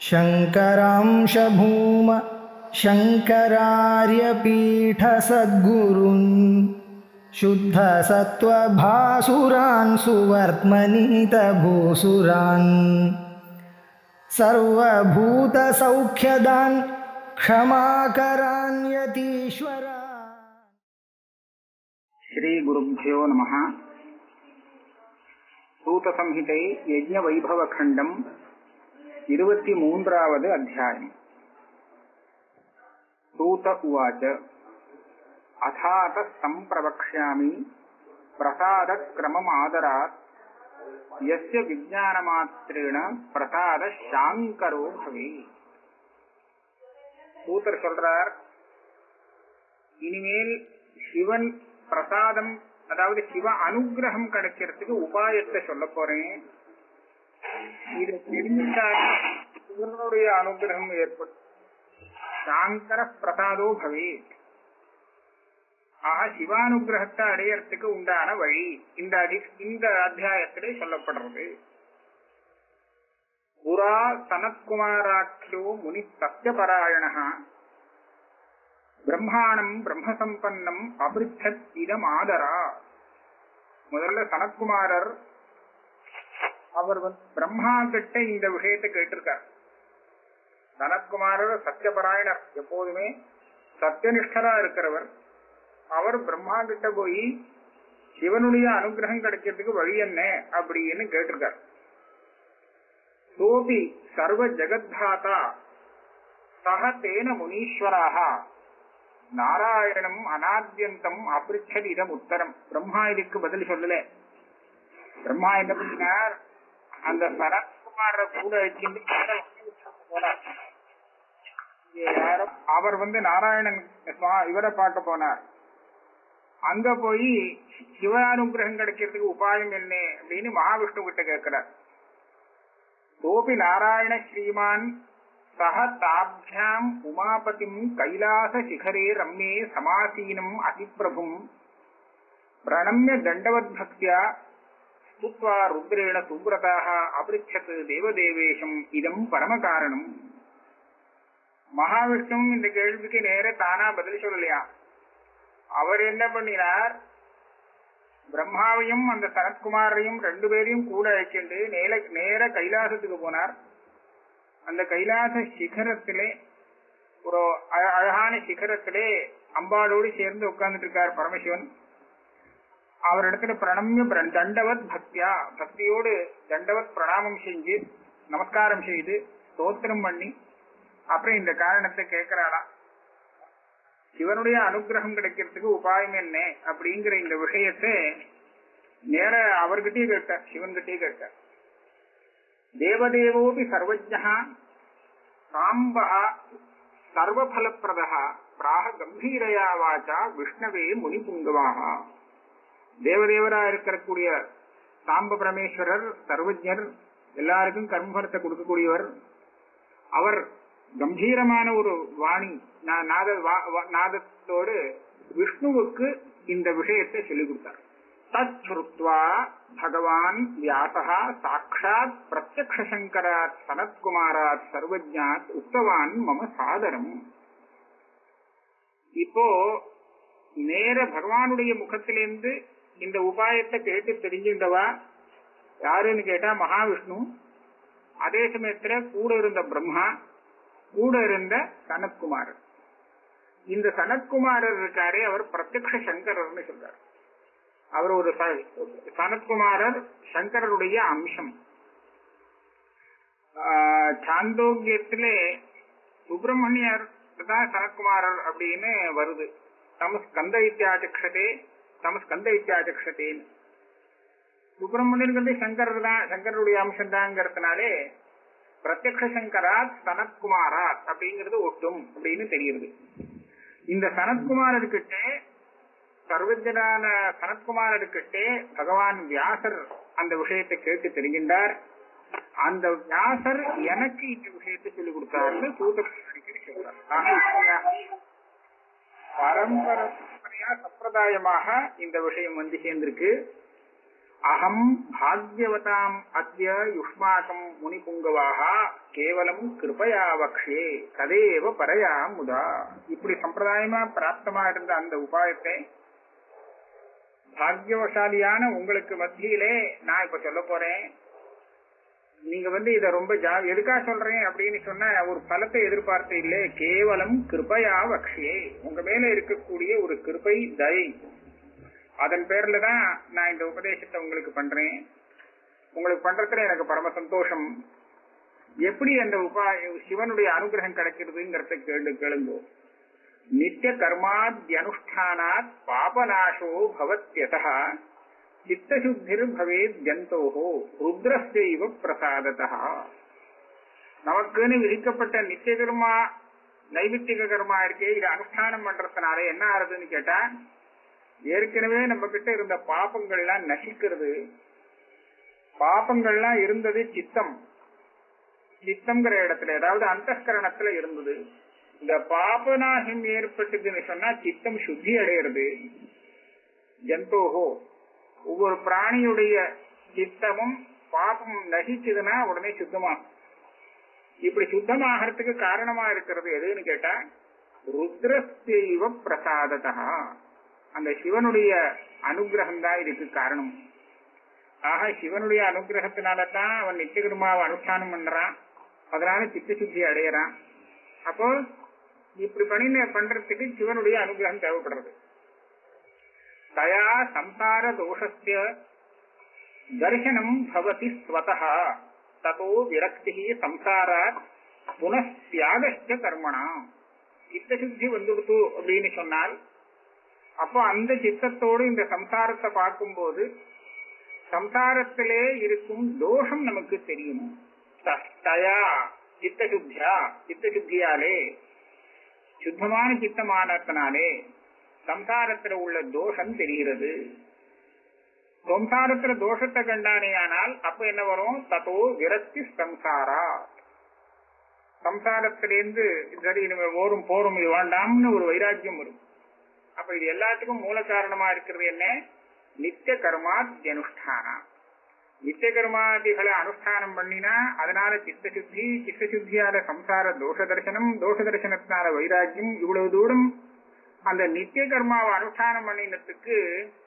शङ्करांशभूम शङ्करार्यपीठसद्गुरुन् शुद्धसत्त्वभासुरान् सुवर्त्मनीतभूसुरान् सर्वभूतसौख्यदान् क्षमाकरान् यतीश्वरा ಶ್ರೀ ಗುರುಭ್ಯೋ ನಮಃ சூத சம்ஹிதை யஜ்ஞ வைபவ கண்டம் இருபத்தி மூன்றாவது அத்தியாயம் சூத உவாச்ச அதாத சம்பிரவக்ஷ்யாமி பிரசாத கிரமம் ஆதராத் யஸ்ய விஜானமாத்திரேண பிரசாத சாங்கரோ பவே சூத்தர் சொல்றார் இனிமேல் சிவன் பிரசாதம் அதாவது சிவ அனுகிரகம் கிடைக்கிறதுக்கு உபாயத்தை சொல்ல போறேன் இது தெரிஞ்சால் சிவனுடைய அனுகிரகம் ஏற்படும் சாங்கர பிரசாதோ பவே ஆக சிவானுகிரகத்தை அடையறதுக்கு உண்டான வழி இந்த அதி இந்த அத்தியாயத்திலே சொல்லப்படுறது புரா சனத்குமாராட்சியோ முனி சத்தியபராயணா பிரம்மாணம் பிரம்மசம்பன்னம் அபிருத்தத் இதம் ஆதரா முதல்ல சனத்குமாரர் அவர் வந்து பிரம்மா கிட்ட இந்த விஷயத்தை கேட்டிருக்கார் சனத்குமாரர் சத்தியபராயணர் எப்போதுமே சத்தியனிஷ்டரா இருக்கிறவர் அவர் பிரம்மா கிட்ட போய் சிவனுடைய அனுகிரகம் கிடைக்கிறதுக்கு வழி என்ன அப்படின்னு கேட்டிருக்கார் சோபி சர்வ ஜெகத்தாதா சக தேன முனீஸ்வராக நாராயணம் அனாத்தியந்தம் அபிருச்சது இதம் உத்தரம் பிரம்மா இதுக்கு பதில் சொல்லல பிரம்மா என்ன பண்ணினார் அந்த சரத்குமார கூட வச்சுட்டு போனார் யாரும் அவர் வந்து நாராயணன் சுவா- இவரை பார்க்க போனார் அங்க போய் சிவானுகிரகம் கிடைக்கிறதுக்கு உபாயம் என்ன அப்படின்னு மகாவிஷ்ணு கிட்ட கேட்கிறார் கோபி நாராயண ஸ்ரீமான் சக தாபியாம் உமாபதிம் கைலாச சிகரே ரம்யே சமாசீனம் அதிப்பிரபும் பிரணம்ய தண்டவத் பக்தியா ஸ்துத்வா ருத்ரேண சுப்ரதாக அபிருச்சத் தேவதேவேஷம் இதம் பரமகாரணம் மகாவிஷ்ணு இந்த கேள்விக்கு நேர தானா பதில் சொல்லலையா அவர் என்ன பண்ணினார் பிரம்மாவையும் அந்த சனத்குமாரையும் ரெண்டு பேரையும் கூட அழைச்சிட்டு நேர நேர கைலாசத்துக்கு போனார் அந்த கைலாச சிகரத்திலே ஒரு அழ- அழகான சிகரத்திலே அம்பாளோடு சேர்ந்து உட்கார்ந்துட்டு இருக்கார் பரமசிவன் அவரிடத்துல பிரணம்ய பிர- தண்டவத் பக்தியா பக்தியோடு தண்டவத் பிரணாமம் செஞ்சு நமஸ்காரம் செய்து ஸ்தோத்திரம் பண்ணி அப்புறம் இந்த காரணத்தை கேட்கிறாளாம் சிவனுடைய அனுகிரகம் கிடைக்கிறதுக்கு உபாயம் என்ன அப்படிங்கிற இந்த விஷயத்தை நேர அவர்கிட்டயே கேட்டார் சிவன்கிட்டயே கேட்டார் தேவதேவோபி சர்வஜா சாம்பா சர்வபலப்பிரதா பிராக கம்பீரையா வாச்சா விஷ்ணவே முனிபுங்கவாக தேவதேவரா இருக்கக்கூடிய சாம்ப பரமேஸ்வரர் சர்வஜர் எல்லாருக்கும் கர்மபலத்தை கொடுக்கக்கூடியவர் அவர் கம்பீரமான ஒரு வாணி நா- நாத வா- வா- நாதத்தோடு விஷ்ணுவுக்கு இந்த விஷயத்தை சொல்லிக் கொடுத்தார் தச்ருத்வா பகவான் வியாசா சாட்சாத் பிரத்யக்ஷ சங்கராத் சனத்குமாராத் சர்வஜாத் உக்தவான் மம சாதரம் இப்போ நேர பகவானுடைய முகத்திலிருந்து இந்த உபாயத்தை கேட்டு தெரிஞ்சுட்டவா யாருன்னு கேட்டா மகாவிஷ்ணு அதே சமயத்துல கூட இருந்த பிரம்மா கூட இருந்த சனத்குமாரர் இந்த சனத்குமாரர் இருக்காரே அவர் பிரத்யக்ஷ சங்கரர்னு சொல்றார் அவர் ஒரு ச- சனத்குமாரர் சங்கரருடைய அம்சம் ஆஹ் சாந்தோக்கியத்திலே சுப்பிரமணியர் தான் சனத்குமாரர் அப்படின்னு வருது தம ஸ்கந்த இத்தியாச்சக்ஷதே தம ஸ்கந்த இத்தியாச்சக்ஷதேன்னு சுப்பிரமணியன்கிறது சங்கரர் தான் சங்கரருடைய அம்சம் தாங்கிறதுனாலே பிரத்யக்ஷ சங்கராத் சனத்குமாராத் அப்படிங்கிறது ஒட்டும் அப்படின்னு தெரியுது இந்த சனத்குமாரர்கிட்ட சர்வஜனான சனத்குமாரர்கிட்ட பகவான் வியாசர் அந்த விஷயத்தை கேட்டு தெரிகின்றார் அந்த வியாசர் எனக்கு இந்த விஷயத்தை சொல்லிக் கொடுத்தாருன்னு சூத்திரக்கு சொல்றார் ஆக இப்படியாக பரம்பரையா சம்பிரதாயமாக இந்த விஷயம் வந்து சேர்ந்திருக்கு அகம் பாக்யவதாம் அத்ய யுஷ்மாக்கம் முனிபுங்கவாக கேவலம் கிருபயா வக்ஷே ததேவ பரயா முதா இப்படி சம்பிரதாயமா பிராப்தமா இருந்த அந்த உபாயத்தை பாக்யவசாலியான உங்களுக்கு மத்தியிலே நான் இப்ப சொல்ல போறேன் நீங்க வந்து இத ரொம்ப ஜா எதுக்கா சொல்றேன் அப்படின்னு சொன்ன ஒரு பலத்தை எதிர்பார்த்து இல்லை கேவலம் கிருபையா வக்ஷியே உங்க மேல இருக்கக்கூடிய ஒரு கிருபை தயை அதன் பேர்ல தான் நான் இந்த உபதேசத்தை உங்களுக்கு பண்றேன் உங்களுக்கு பண்றதுல எனக்கு பரம சந்தோஷம் எப்படி அந்த உபா சிவனுடைய அனுகிரகம் கிடைக்கிறதுங்கிறத கேளு கேளுங்கோ நித்திய கர்மாத்யனுஷ்டானாத் பாபநாசோ பவத்யதா சித்தசுத்திர் பவேத் ஜந்தோஹோ ருத்ரஸ்யைவ பிரசாததா நமக்குன்னு விதிக்கப்பட்ட நித்திய கர்மா நைமித்திக கர்மா இருக்கே இது அனுஷ்டானம் பண்றதுனால என்ன ஆறுதுன்னு கேட்டா ஏற்கனவே நம்ம கிட்ட இருந்த பாப்பங்கள்லாம் நசிக்கிறது பாப்பங்கள்லாம் இருந்தது சித்தம் சித்தம்ங்கிற இடத்துல அதாவது அந்தஸ்கரணத்துல இருந்தது இந்த பாபநாசம் ஏற்பட்டதுன்னு சொன்னா சித்தம் சுத்தி அடையிறது ஜந்தோஹோ ஒவ்வொரு பிராணியுடைய சித்தமும் பாபம் நசிச்சதுன்னா உடனே சுத்தமாகும் இப்படி சுத்தமாகறதுக்கு காரணமா இருக்கிறது எதுன்னு கேட்டா ருத்ரஸ்தெய்வ பிரசாததா அந்த சிவனுடைய அனுகிரகம் தான் இதுக்கு காரணம் ஆக சிவனுடைய அனுகிரகத்தினால தான் அவன் நித்தியகர்மாவை அனுஷ்டானம் பண்றான் அதனால சித்த சுத்தி அடையறான் அப்போ இப்படி பண்ணி பண்றதுக்கு சிவனுடைய அனுகிரகம் தேவைப்படுறது தயா சம்சார தோஷஸ்ய தர்சனம் பவதி ஸ்வதः ததோ விரக்தி சம்சாராத் புனஸ்தியாகச்ச கர்மணா சித்தசுத்தி வந்துடுத்து அப்படின்னு சொன்னால் அப்போ அந்த சித்தத்தோடு இந்த சம்சாரத்தை பார்க்கும்போது சம்சாரத்திலே இருக்கும் தோஷம் நமக்கு தெரியும் தயா சித்தசுத்தியா சித்தசுத்தியாலே சுத்தமான சித்தமானத்தினாலே சம்சாரத்துல உள்ள தோஷம் தெரிகிறது சம்சாரத்துல தோஷத்தை கண்டானேயானால் அப்ப என்ன வரும் ததோ விரக்தி சம்சாரா சம்சாரத்திலேருந்து சரி இனிமே ஓரும் போரும் இது வேண்டாம்னு ஒரு வைராக்கியம் வரும் அப்ப இது எல்லாத்துக்கும் மூல காரணமா இருக்கிறது என்ன நித்திய கர்மாத்யனுஷ்டானா நித்திய கர்மாதிகளை அனுஷ்டானம் பண்ணினா அதனால சித்த சுத்தி சித்த சுத்தியால சம்சார தோஷ தரிசனம் தோஷ தரிசனத்தினால வைராக்கியம் இவ்வளவு தூரம் அந்த நித்திய கர்மாவை அனுஷ்டானம் பண்ணினத்துக்கு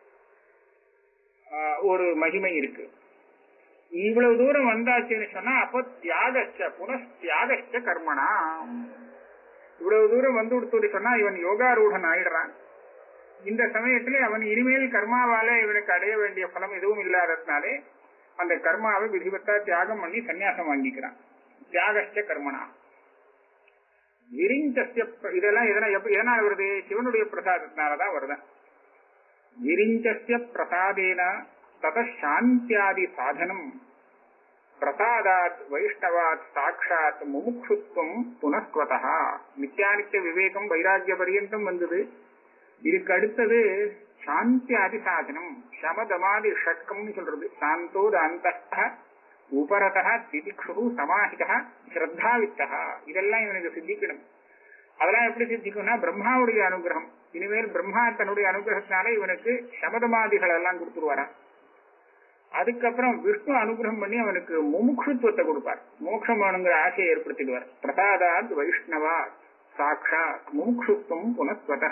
ஒரு மகிமை இருக்கு இவ்வளவு தூரம் வந்தாச்சுன்னு சொன்னா அப்போ தியாகச்ச புனஸ்தியாகச்ச கர்மனா இவ்வளவு தூரம் வந்து கொடுத்து சொன்னா இவன் யோகாரூடன் ஆயிடுறான் இந்த சமயத்துல அவன் இனிமேல் கர்மாவால இவனுக்கு அடைய வேண்டிய பலம் எதுவும் இல்லாததுனாலே அந்த கர்மாவை விதிவத்தா தியாகம் பண்ணி சன்னியாசம் வாங்கிக்கிறான் தியாகச்ச கர்மனா விரிஞ்சஸ்ய இதெல்லாம் எதனா எப்ப எதனால வருது சிவனுடைய பிரசாதத்தினாலதான் வருது விரிஞ்சஸ்ய பிரசாதேன தத சாந்தியாதி சாதனம் பிரசாதாத் வைஷ்ணவாத் சாட்சாத் முமுட்சுத்துவம் புனஸ்வதா நித்தியானித்திய விவேகம் வைராக்கிய பரியந்தம் வந்தது இதுக்கு அடுத்தது சாந்தி அதிசாதனம் சமதமாதி ஷட்கம் சொல்றது சாந்தோத அந்த உபரதா திதிக்ஷு சமாஹிதா ஸ்ரத்தாவித்தா இதெல்லாம் இவனுக்கு சித்திக்கணும் அதெல்லாம் எப்படி சித்திக்கும்னா பிரம்மாவுடைய அனுகிரகம் இனிமேல் பிரம்மா தன்னுடைய அனுகிரகத்தினால இவனுக்கு சமதமாதிகள் எல்லாம் கொடுத்துருவாராம் அதுக்கப்புறம் விஷ்ணு அனுகிரகம் பண்ணி அவனுக்கு முமுட்சுத்துவத்தை கொடுப்பார் மோட்சம் வேணுங்கிற ஆசையை ஏற்படுத்திடுவார் பிரசாதாத் வைஷ்ணவா சாட்சா முமுட்சுத்துவம் புனஸ்வதா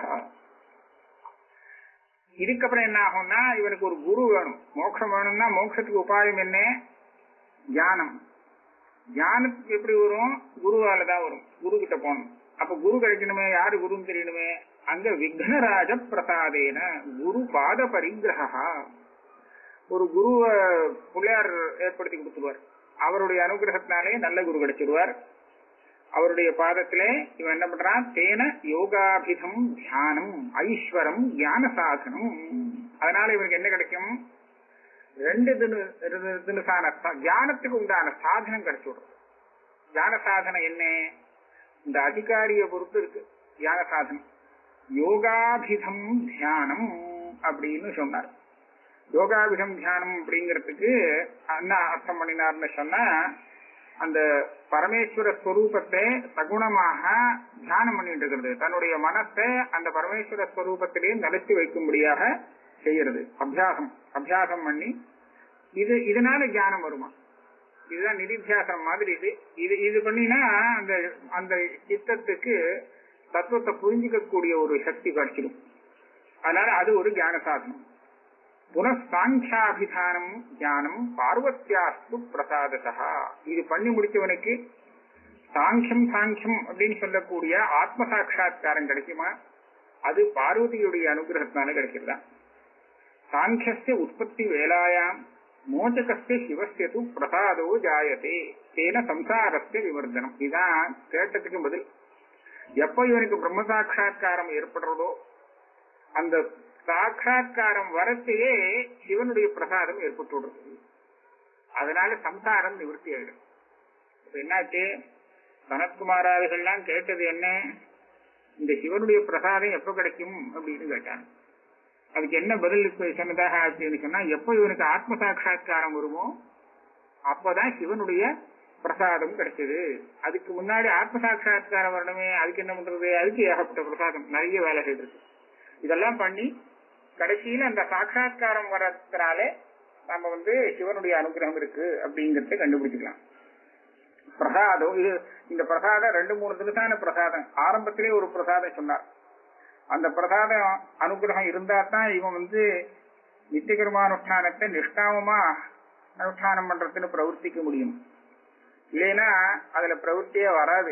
இதுக்கப்புறம் என்ன ஆகும்னா இவனுக்கு ஒரு குரு வேணும் மோட்சம் வேணும்னா மோட்சத்துக்கு உபாயம் என்ன தியானம் தியானத்துக்கு எப்படி வரும் குருவால தான் வரும் குரு கிட்ட போகணும் அப்ப குரு கிடைக்கணுமே யாரு குருன்னு தெரியணுமே அங்க விக்னராஜ பிரசாதேன குரு பாத பரிகிரகா ஒரு குருவ பிள்ளையார் ஏற்படுத்தி கொடுத்துருவார் அவருடைய அனுகிரகத்தினாலே நல்ல குரு கிடைச்சிருவார் அவருடைய பாதத்திலே இவன் என்ன பண்றான் தேன யோகாபிதம் தியானம் ஐஸ்வரம் ஞான சாதனம் அதனால இவனுக்கு என்ன கிடைக்கும் ரெண்டு தினு தினசான தியானத்துக்கு உண்டான சாதனம் கிடைச்சு விடும் தியான சாதனம் என்ன இந்த அதிகாரிய பொறுத்து இருக்கு தியான சாதனம் யோகாபிதம் தியானம் அப்படின்னு சொன்னார் யோகாபிதம் தியானம் அப்படிங்கிறதுக்கு என்ன அர்த்தம் பண்ணினார்னு சொன்னா அந்த பரமேஸ்வர ஸ்வரூபத்தை சகுணமாக தியானம் பண்ணிட்டு இருக்கிறது தன்னுடைய மனத்தை அந்த பரமேஸ்வர ஸ்வரூபத்திலேயே நிலைத்து வைக்கும்படியாக செய்யறது அபியாசம் அபியாசம் பண்ணி இது இதனால ஞானம் வருமா இதுதான் நிதித்தியாசனம் மாதிரி இது இது இது பண்ணினா அந்த அந்த சித்தத்துக்கு தத்துவத்தை புரிஞ்சுக்கக்கூடிய ஒரு சக்தி கிடைச்சிடும் அதனால அது ஒரு ஞான சாதனம் புனஸ்தாங்கியாபிதானம் ஞானம் பார்வத்தியாஸ்து பிரசாதசா இது பண்ணி முடிச்சவனுக்கு சாங்கியம் சாங்கியம் அப்படின்னு சொல்லக்கூடிய ஆத்ம சாட்சா்காரம் கிடைக்குமா அது பார்வதியுடைய அனுகிரகத்தினால கிடைக்கிறதா சாங்கியஸ்ய உற்பத்தி வேலாயாம் மோச்சகஸ்ய சிவஸ்ய து பிரசாதோ ஜாயதே தேன சம்சாரஸ்ய விவர்தனம் இதான் கேட்டதுக்கு பதில் எப்ப இவனுக்கு பிரம்ம சாட்சா்காரம் ஏற்படுறதோ அந்த சாட்சா்காரம் வரத்தையே சிவனுடைய பிரசாதம் ஏற்பட்டு விடுறது அதனால சம்சாரம் நிவர்த்தி ஆயிடும் இப்ப என்னாச்சு சனத்குமாராதிகள்லாம் கேட்டது என்ன இந்த சிவனுடைய பிரசாதம் எப்ப கிடைக்கும் அப்படின்னு கேட்டாங்க அதுக்கு என்ன பதில் இப்ப சொன்னதாக அப்படின்னு சொன்னா எப்ப இவனுக்கு ஆத்ம சாட்சா்காரம் வருமோ அப்பதான் சிவனுடைய பிரசாதம் கிடைச்சது அதுக்கு முன்னாடி ஆத்ம சாட்சா்காரம் வரணுமே அதுக்கு என்ன பண்றது அதுக்கு ஏகப்பட்ட பிரசாதம் நிறைய வேலைகள் இருக்கு இதெல்லாம் பண்ணி கடைசியில அந்த சாட்சா்காரம் வர்றதுனாலே நம்ம வந்து சிவனுடைய அனுகிரகம் இருக்கு அப்படிங்கறத கண்டுபிடிச்சுக்கலாம் பிரசாதம் இது இந்த பிரசாதம் ரெண்டு மூணு தினசான பிரசாதம் ஆரம்பத்திலே ஒரு பிரசாதம் சொன்னார் அந்த பிரசாதம் அனுகிரகம் இருந்தா தான் இவன் வந்து நித்தியகர்மானுஷ்டானத்தை நிஷ்காமமா அனுஷ்டானம் பண்றதுன்னு பிரவர்த்திக்க முடியும் இல்லைன்னா அதுல பிரவೃತ್ತಿயே வராது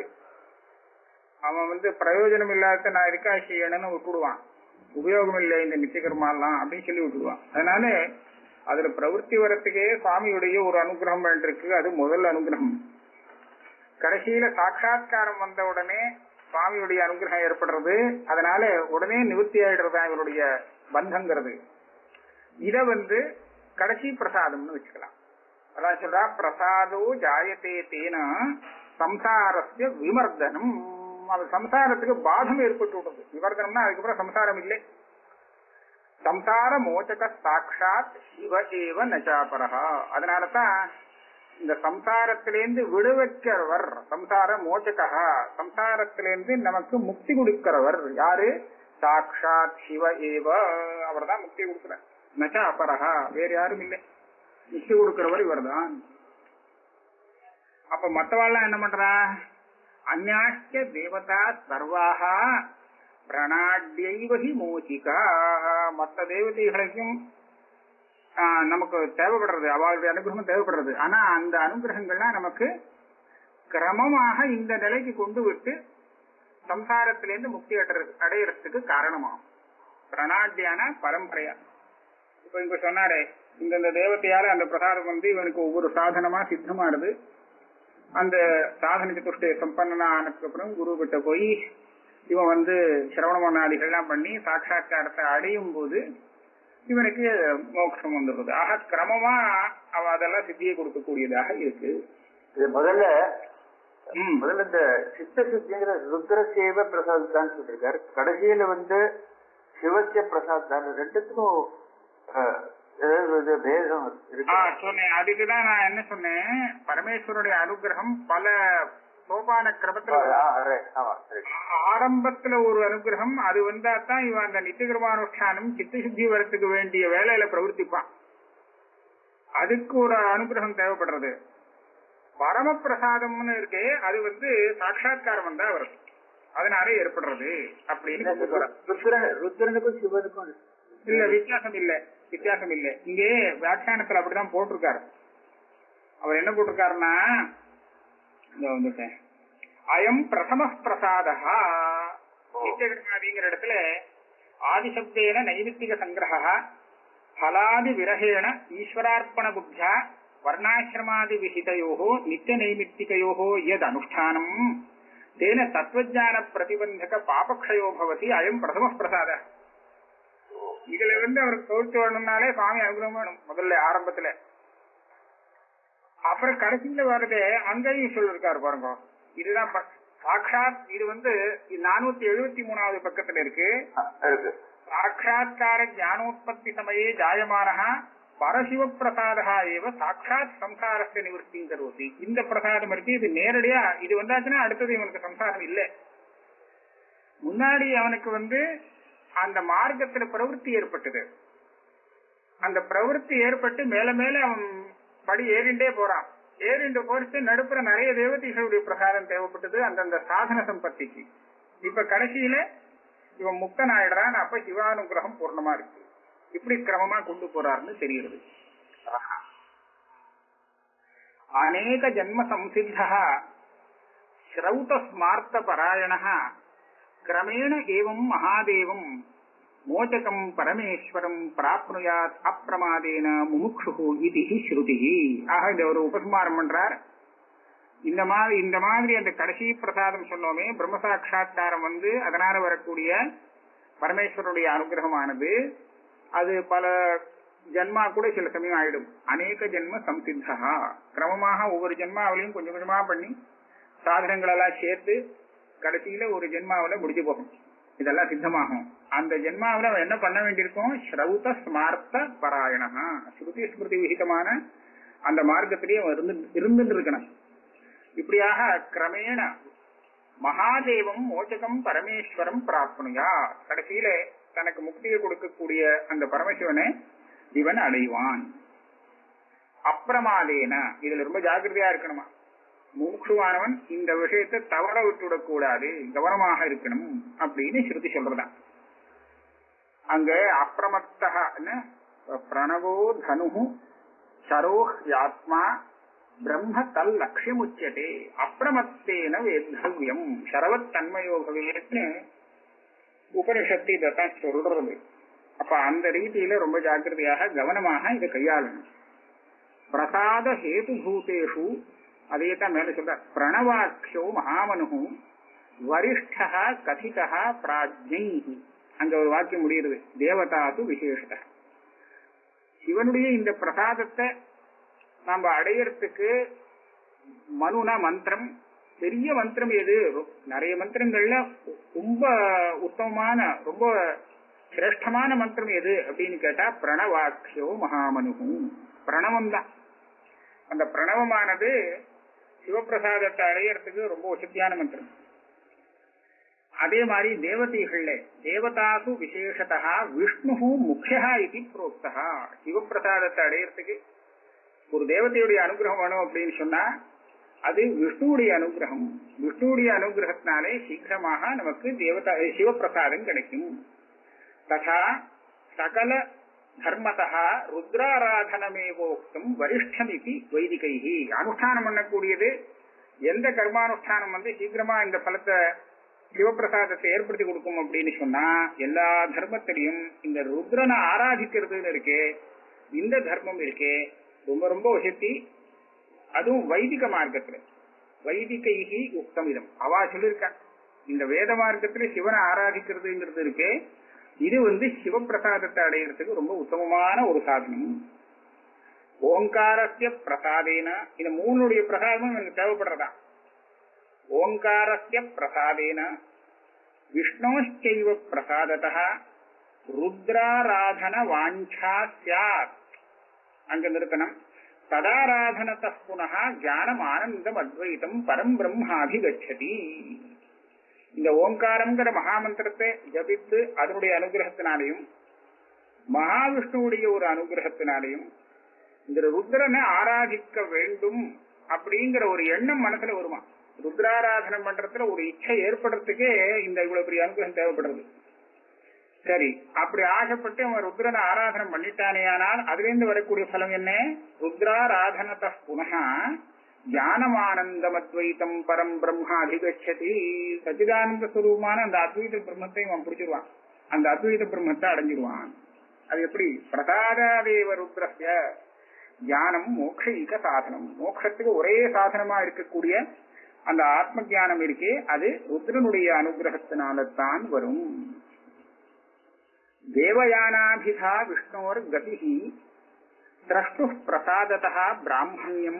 அவன் வந்து பிரயோஜனம் இல்லாத நான் இருக்கா செய்யணும்னு விட்டுடுவான் உபயோகம் இல்லை இந்த நித்தியகர்மாலாம் அப்படின்னு சொல்லி விட்டுடுவான் அதனால அதுல பிரவೃತ್ತಿ வரத்துக்கே சுவாமியுடைய ஒரு அனுகிரகம் வேண்டியிருக்கு அது முதல் அனுகிரகம் கடைசியில சாட்சா்காரம் வந்த உடனே சுவாமியுடைய அனுகிரகம் ஏற்படுறது அதனால உடனே நிவர்த்தி ஆயிடுறதா இவருடைய பந்தங்கிறது இத வந்து கடைசி பிரசாதம்னு வச்சுக்கலாம் அதான் சொல்றா பிரசாதோ ஜாயத்தே தேன சம்சாரஸ்ய விமர்தனம் அது சம்சாரத்துக்கு பாதம் ஏற்பட்டு விடுறது விமர்தனம்னா அதுக்கப்புறம் சம்சாரம் இல்லை சம்சார மோச்சக சாட்சாத் சிவ ஏவ நச்சாபரஹா அதனாலதான் இந்த சம்சாரத்திலேருந்து விடுவிக்கிறவர் சம்சார மோச்சகா சம்சாரத்திலேருந்து நமக்கு முக்தி கொடுக்கிறவர் யாரு சாட்சாத் சிவ ஏவ அவர் தான் முக்தி கொடுக்கிறார் நச்ச அபரஹா வேற யாரும் இல்லை முக்தி கொடுக்கிறவர் இவர்தான் அப்ப மத்தவாள்லாம் என்ன பண்றா அந்நாஷ்ட தேவதா சர்வாக பிரணாட்யைவகி மோச்சிகா மற்ற தேவதைகளுக்கும் ஆஹ், நமக்கு தேவைப்படுறது அவளுடைய அனுகிரகம் தேவைப்படுறது ஆனா அந்த அனுகிரகங்கள்லாம் நமக்கு கிரமமாக இந்த நிலைக்கு கொண்டு விட்டு சம்சாரத்திலேருந்து முக்தி அடைறது- அடையறதுக்கு காரணமாகும் பிரணாட்யான பரம்பரையா இப்ப இங்க சொன்னாரே இந்தந்த தேவத்தையால அந்த பிரசாதம் வந்து இவனுக்கு ஒவ்வொரு சாதனமா சித்தமானது அந்த சாதன சதுஷ்டய சம்பன்னா ஆனதுக்கு அப்புறம் குரு கிட்ட போய் இவன் வந்து சிரவண மன்னாதிகள்லாம் பண்ணி சாட்சா்காரத்தை அடையும் போது இவனுக்கு மோட்சம் வந்துடுது ஆக கிரமமா அவ அதெல்லாம் சித்தியை கொடுக்கக்கூடியதாக இருக்கு இது முதல்ல ம். முதல்ல இந்த சித்த சுத்திங்கிற ருத்ர சேவ பிரசாத் தான் சொல்லிருக்காரு கடைசியில வந்து சிவசிய பிரசாத் தான் ரெண்டுத்துக்கும் அஹ், ஏதாவது இது பேதம் ஆ, இருக்கு சொன்னேன் அதுக்குதான் நான் என்ன சொன்னேன் பரமேஸ்வருடைய அனுகிரகம் பல சோபான கிரமத்துல ஆ, ஆ, right. ஆமா சரி ஆரம்பத்துல ஒரு அனுகிரகம் அது வந்தா தான் இவன் அந்த நித்தியகிரமானுஷ்டானம் சித்த சுத்தி வரத்துக்கு வேண்டிய வேலையில பிரவர்த்திப்பான் அதுக்கு ஒரு அனுகிரகம் தேவைப்படுறது பரமபிரசாதம்னு இருக்கே அது வந்து சாட்சா்காரம் வந்தா வருது அதனால ஏற்படுறது அப்படின்னு கொண்டு போறார். ருத்ரன் ருத்ரனுக்கும் சிவனுக்கும் இல்ல வித்தியாசம் இல்ல வித்தியாசம் இல்ல இங்கே வியாக்கியானத்துல அப்படிதான் போட்டிருக்காரு அவர் என்ன போட்டிருக்காருன்னா இதோ வந்துட்டேன் அயம் பிரதம பிரசாதா நித்தியகிருமாதிங்கிற இடத்துல ஆதிசப்தேன நைமித்திக சங்கிரக பலாதி விரகேண ஈஸ்வரார்ப்பண புத்தியா வர்ணாசிரமாதி விஹிதயோ நித்திய நைமித்திகையோ யத் அனுஷ்டானம் தேன தத்துவஜான பிரதிபந்தக பாபக்ஷயோ பவதி அயம் பிரதம பிரசாத இதுல இருந்து அவருக்கு கவுத்து வேணும்னாலே சுவாமி அனுகிரகம் வேணும் முதல்ல ஆரம்பத்துல அப்புறம் கடைசியில வர்றது அங்கேயும் சொல்லிருக்காரு பாருங்க இதுதான் ப- சாக்ஷாத் இது வந்து நானூத்தி எழுபத்தி மூணாவது பக்கத்துல இருக்கு இருக்கு சாட்சா்கார ஞானோத்பத்தி சமயே ஜாயமானः பரசிவ பிரசாதா ஏவ சாட்சாத் சம்சாரத்தை நிவர்த்தி கரோதி இந்த பிரசாதம் இருக்கு இது நேரடியா இது வந்தாச்சுன்னா அடுத்தது இவனுக்கு சம்சாரம் இல்லை முன்னாடி அவனுக்கு வந்து அந்த மார்க்கத்துல பிரவೃತ್ತಿ ஏற்பட்டது அந்த பிரவருத்தி ஏற்பட்டு மேல மேல அவன் படி ஏறிண்டே போறான் ஏறிண்டு போறது நடுப்புற நிறைய தேவதைகளுடைய பிரசாதம் தேவைப்பட்டது அந்தந்த சாதன சம்பத்திக்கு இப்ப கடைசியில இவன் முக்தன் ஆயிடுறான் அப்ப சிவானுகிரகம் பூர்ணமா இருக்கு இப்படி கிரமமா கொண்டு போறாருன்னு தெரிகிறது அநேக ஜன்ம சம்சித்த ஸ்ரௌத ஸ்மார்த்த பராயண கிரமேண ஏவம் மகாதேவம் மோச்சகம் பரமேஸ்வரம் பிராப்னுயாத் அப்பிரமாதேன முமுக்ஷு இது ஸ்ருதி ஆக இந்த ஒரு உபசம்மாரம் பண்றார் இந்த மாதிரி இந்த மாதிரி அந்த கடைசி பிரசாதம் சொன்னோமே பிரம்ம சாட்சா்காரம் வந்து அதனால வரக்கூடிய பரமேஸ்வரனுடைய அனுகிரகமானது அது பல ஜென்மா கூட சில சமயம் ஆயிடும் அநேக ஜென்ம சம்சித்தா கிரமமாக ஒவ்வொரு ஜென்மாவிலையும் கொஞ்சம் கொஞ்சமா பண்ணி சாதனங்கள் எல்லாம் சேர்த்து கடைசியில ஒரு ஜென்மாவில முடிஞ்சு போகும் இதெல்லாம் சித்தமாகும் அந்த ஜென்மாவில அவன் என்ன பண்ண வேண்டியிருக்கும் ஸ்ரௌத ஸ்மார்த்த பராயணா ஸ்ருதி ஸ்மிருதி விகிதமான அந்த மார்க்கத்திலேயே அவன் இருந்து இருந்துட்டு இருக்கணும் இப்படியாக கிரமேண மகாதேவம் மோச்சகம் பரமேஸ்வரம் பிராப்னுயா கடைசியில தனக்கு முக்தியை கொடுக்கக்கூடிய அந்த பரமசிவனை இவன் அடைவான் அப்பிரமாதேன இதுல ரொம்ப ஜாக்கிரதையா இருக்கணுமா மூக்ஷுவானவன் இந்த விஷயத்தை தவற விட்டுவிடக் கூடாது கவனமாக இருக்கணும் அப்படின்னு ஸ்ருதி சொல்றதா அங்க அப்பிரமத்தக பிரணவோ தனு சரோஹ் யாத்மா பிரம்ம தல் லட்சியம் உச்சதே அப்பிரமத்தேன வேத்தவியம் சரவத் தன்மையோ பவேத்னு உபனிஷத்து இதைத்தான் சொல்றது அப்ப அந்த ரீதியில ரொம்ப ஜாக்கிரதையாக கவனமாக இதை கையாளணும் பிரசாத ஹேதுபூதேஷு அதே தான் மேல சொல்ற பிரணவாட்சியோ மகாமனு வரிஷ்டா கதிதா பிராஜ்ஞை அங்க ஒரு வாக்கியம் முடியுது தேவதாது விசேஷத சிவனுடைய இந்த பிரசாதத்தை நாம அடையறதுக்கு மனுனா மந்திரம் பெரிய மந்திரம் எது நிறைய மந்திரங்கள்ல ரொம்ப உத்தமமான ரொம்ப சிரேஷ்டமான மந்திரம் எது அப்படின்னு கேட்டா பிரணவாட்சியோ மகாமனு பிரணவம் தான் அந்த பிரணவமானது சிவபிரசாதத்தை அடையறதுக்கு ரொம்ப வசதியான மந்திரம் அதே மாதிரி தேவதைகள்ல தேவதாசு விசேஷத்தா விஷ்ணு முக்கியா இது புரோக்தா சிவபிரசாதத்தை அடையறதுக்கு ஒரு தேவதையுடைய அனுகிரகம் வேணும் அப்படின்னு சொன்னா அது விஷ்ணுவுடைய அனுகிரகம் விஷ்ணுவுடைய அனுகிரகத்தினாலே சீக்கிரமாக நமக்கு தேவதா சிவபிரசாதம் கிடைக்கும் ததா சகல தர்மதா ருத்ராராதனமேவோக்தம் வரிஷ்டம் இது வைதிகைகி அனுஷ்டானம் பண்ணக்கூடியது எந்த கர்மானுஷ்டானம் வந்து சீக்கிரமா இந்த பலத்தை சிவபிரசாதத்தை ஏற்படுத்தி கொடுக்கும் அப்படின்னு சொன்னா எல்லா தர்மத்திலையும் இந்த ருத்ரனை ஆராதிக்கிறதுன்னு இருக்கே இந்த தர்மம் இருக்கே ரொம்ப ரொம்ப வசதி அதுவும் வைதிக மார்க்கத்துல வைதிகைகி உக்தம் இதம் அவா சொல்லியிருக்கா இந்த வேத மார்க்கத்துல சிவனை ஆராதிக்கிறதுங்கிறது இருக்கே இது வந்து சிவபிரசாதத்தை அடையிறதுக்கு ரொம்ப உத்தமமான ஒரு சாதனம் ஓங்காரஸ்ய பிரசாதேன இந்த மூணுடைய பிரசாதமும் எனக்கு தேவைப்படுறதா ஓங்காரஸ்ய பிரசாதேன விஷ்ணோச்சைவ பிரசாதத்தா ருத்ராராதன வாஞ்சா சியாத் அங்க நிறுத்தனம் ததாராதனத புனः ஞானம் ஆனந்தம் அத்வைதம் பரம் பிரம்மாபிகச்சதி இந்த ஓங்காரம்ங்கிற மகாமந்திரத்தை ஜபித்து அதனுடைய அனுகிரகத்தினாலையும் மகாவிஷ்ணுவுடைய ஒரு அனுகிரகத்தினாலையும் இந்த ருத்ரனை ஆராதிக்க வேண்டும் அப்படிங்கிற ஒரு எண்ணம் மனசுல வருமா ருத்ராராதனம் பண்றதுல ஒரு இச்சை ஏற்படுறதுக்கே இந்த இவ்வளவு பெரிய அனுகிரகம் தேவைப்படுறது சரி அப்படி ஆசைப்பட்டு அவன் ருத்ரனை ஆராதனம் பண்ணிட்டானேயானால் அதுல இருந்து வரக்கூடிய பலம் என்ன ருத்ராராதனத புனக ஞானமானந்தம் அத்வைத்தம் பரம் பிரம்மா அதிகச்சதி சச்சிதானந்த சுரூபமான அந்த அத்வைத பிரம்மத்தை அவன் பிடிச்சிருவான் அந்த அத்வைத பிரம்மத்தை அடைஞ்சிருவான் அது எப்படி பிரசாதாதேவ ருத்ரஸ்ய ஞானம் மோக்ஷீக சாதனம் மோட்சத்துக்கு ஒரே சாதனமா இருக்கக்கூடிய அந்த ஆத்ம ஞானம் இருக்கே அது ருத்ரனுடைய அனுகிரகத்தினால்தான் வரும் தேவயானாபிதா விஷ்ணோர் கதி திரஷ்டு பிரசாததா பிராமணியம்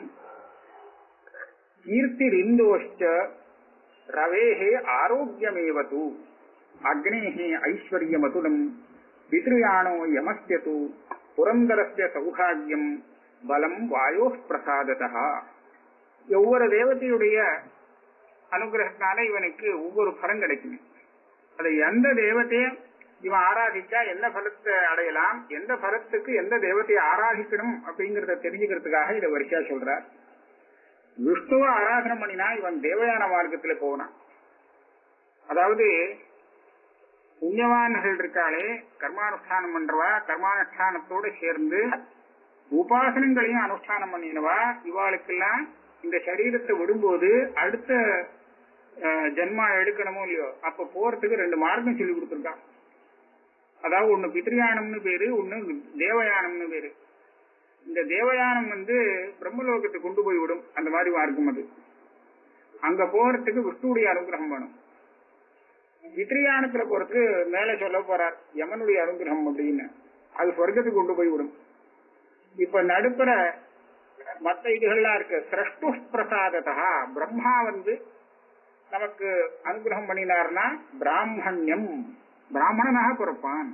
கீர்த்திரிந்தோஷ்ட ரவேஹே ஆரோக்கியமேவது அக்னேஹே ஐஸ்வர்யமதுலம் பித்ருயாணோ யமஸ்யது புரந்தரஸ்ய சௌபாகியம் பலம் வாயோ பிரசாததா ஒவ்வொரு தேவதையுடைய அனுகிரகத்தினால இவனுக்கு ஒவ்வொரு பலம் கிடைக்கும் அது எந்த தேவத்தைய இவன் ஆராதிச்சா என்ன பலத்தை அடையலாம் எந்த பலத்துக்கு எந்த தெய்வத்தை ஆராதிக்கணும் அப்படிங்கறத தெரிஞ்சுக்கிறதுக்காக இதை வரிசையா சொல்றார் விஷ்ணுவை ஆராதனை பண்ணினா இவன் தேவயான மார்க்கத்துல போனான் அதாவது புண்ணியவான்கள் இருக்காளே கர்மானுஷ்டானம் பண்றவா கர்மானுஷ்டானத்தோட சேர்ந்து உபாசனங்களையும் அனுஷ்டானம் பண்ணினவா இவாளுக்கெல்லாம் இந்த சரீரத்தை விடும்போது அடுத்த அஹ், ஜென்மா எடுக்கணுமோ இல்லையோ அப்ப போறதுக்கு ரெண்டு மார்க்கம் சொல்லி கொடுத்துருக்கான் அதாவது ஒண்ணு பித்ரியானம்னு பேரு ஒண்ணு தேவயானம்னு பேரு இந்த தேவயானம் வந்து பிரம்மலோகத்தை கொண்டு போய் விடும் அந்த மாதிரி மார்க்கம் அது அங்க போறதுக்கு விஷ்ணுடைய அனுகிரகம் வேணும் பித்ரியானத்துல போறதுக்கு மேல சொல்ல போறார் யமனுடைய அனுகிரகம் அப்படின்னு அது சொர்க்கத்துக்கு கொண்டு போய் விடும் இப்ப நடுப்புற மத்த இதுகள்லாம் இருக்கு சிரஷ்டு பிரசாததா பிரம்மா வந்து நமக்கு அனுகிரகம் பண்ணினார்னா பிராமணியம் பிராமணனாக பிறப்பான்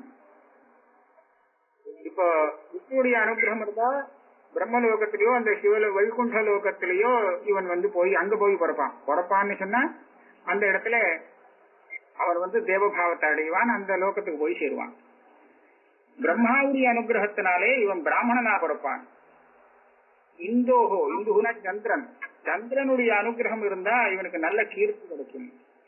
இப்போ விஷ்ணுடைய அனுகிரகம் இருந்தா பிரம்மலோகத்திலேயோ அந்த சிவல வைகுண்ட லோகத்திலேயோ இவன் வந்து போய் அங்க போய் பிறப்பான் பிறப்பான்னு சொன்னா அந்த இடத்துல அவர் வந்து தேவபாவத்தை அடைவான் அந்த லோகத்துக்கு போய் சேருவான் பிரம்மாவுடைய அனுகிரகத்தினாலே இவன் பிராமணனா பிறப்பான் இந்தோகோ இந்துகுனா சந்திரன் சந்திரனுடைய அனுகிரகம் இருந்தா இவனுக்கு நல்ல கீர்த்தி கிடைக்கும்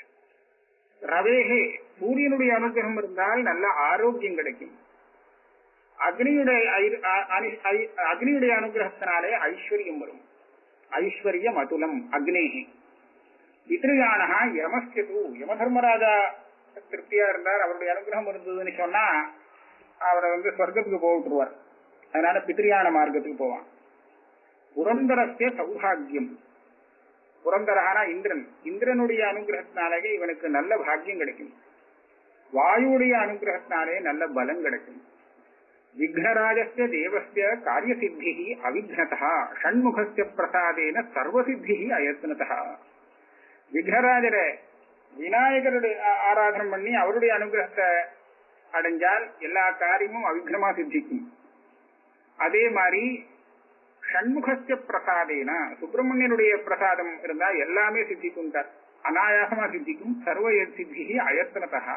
ரவேகே சூரியனுடைய அனுகிரகம் இருந்தால் நல்ல ஆரோக்கியம் கிடைக்கும் அக்னியுடைய ஐ- அ- அனி- ஐ- அக்னியுடைய அனுகிரகத்தினாலே ஐஸ்வர்யம் வரும் ஐஸ்வர்யம் அதுலம் அக்னேகி பித்ருயானஹா யமஸ்து யமதர்மராஜா திருப்தியா இருந்தார் அவருடைய அனுகிரகம் இருந்ததுன்னு சொன்னா அவரை வந்து சொர்க்கத்துக்கு போட்டுருவார் அதனால பித்ரியான மார்க்கத்துக்கு போவான் புரந்தரஸ்ய சௌபாகியம் புரந்தரஹானா இந்திரன் இந்திரனுடைய அனுகிரகத்தினாலேயே இவனுக்கு நல்ல பாக்கியம் கிடைக்கும் வாயுடைய அனுகிரகத்தினாலே நல்ல பலம் கிடைக்கும் விக்னராஜஸ்ய தேவஸ்ய காரியசித்தி அவிக்னதா ஷண்முகஸ்ய பிரசாதேன சர்வசித்தி அயத்னதா விக்னராஜர விநாயகருடைய ஆ- ஆராதனை பண்ணி அவருடைய அனுகிரகத்தை அடைஞ்சால் எல்லா காரியமும் அவிக்னமா சித்திக்கும் அதே மாதிரி ஷண்முகஸ்ய பிரசாதேன சுப்பிரமணியனுடைய பிரசாதம் இருந்தா எல்லாமே சித்திக்கும் அனாயாசமா சித்திக்கும் சர்வ சித்தி அயத்னதா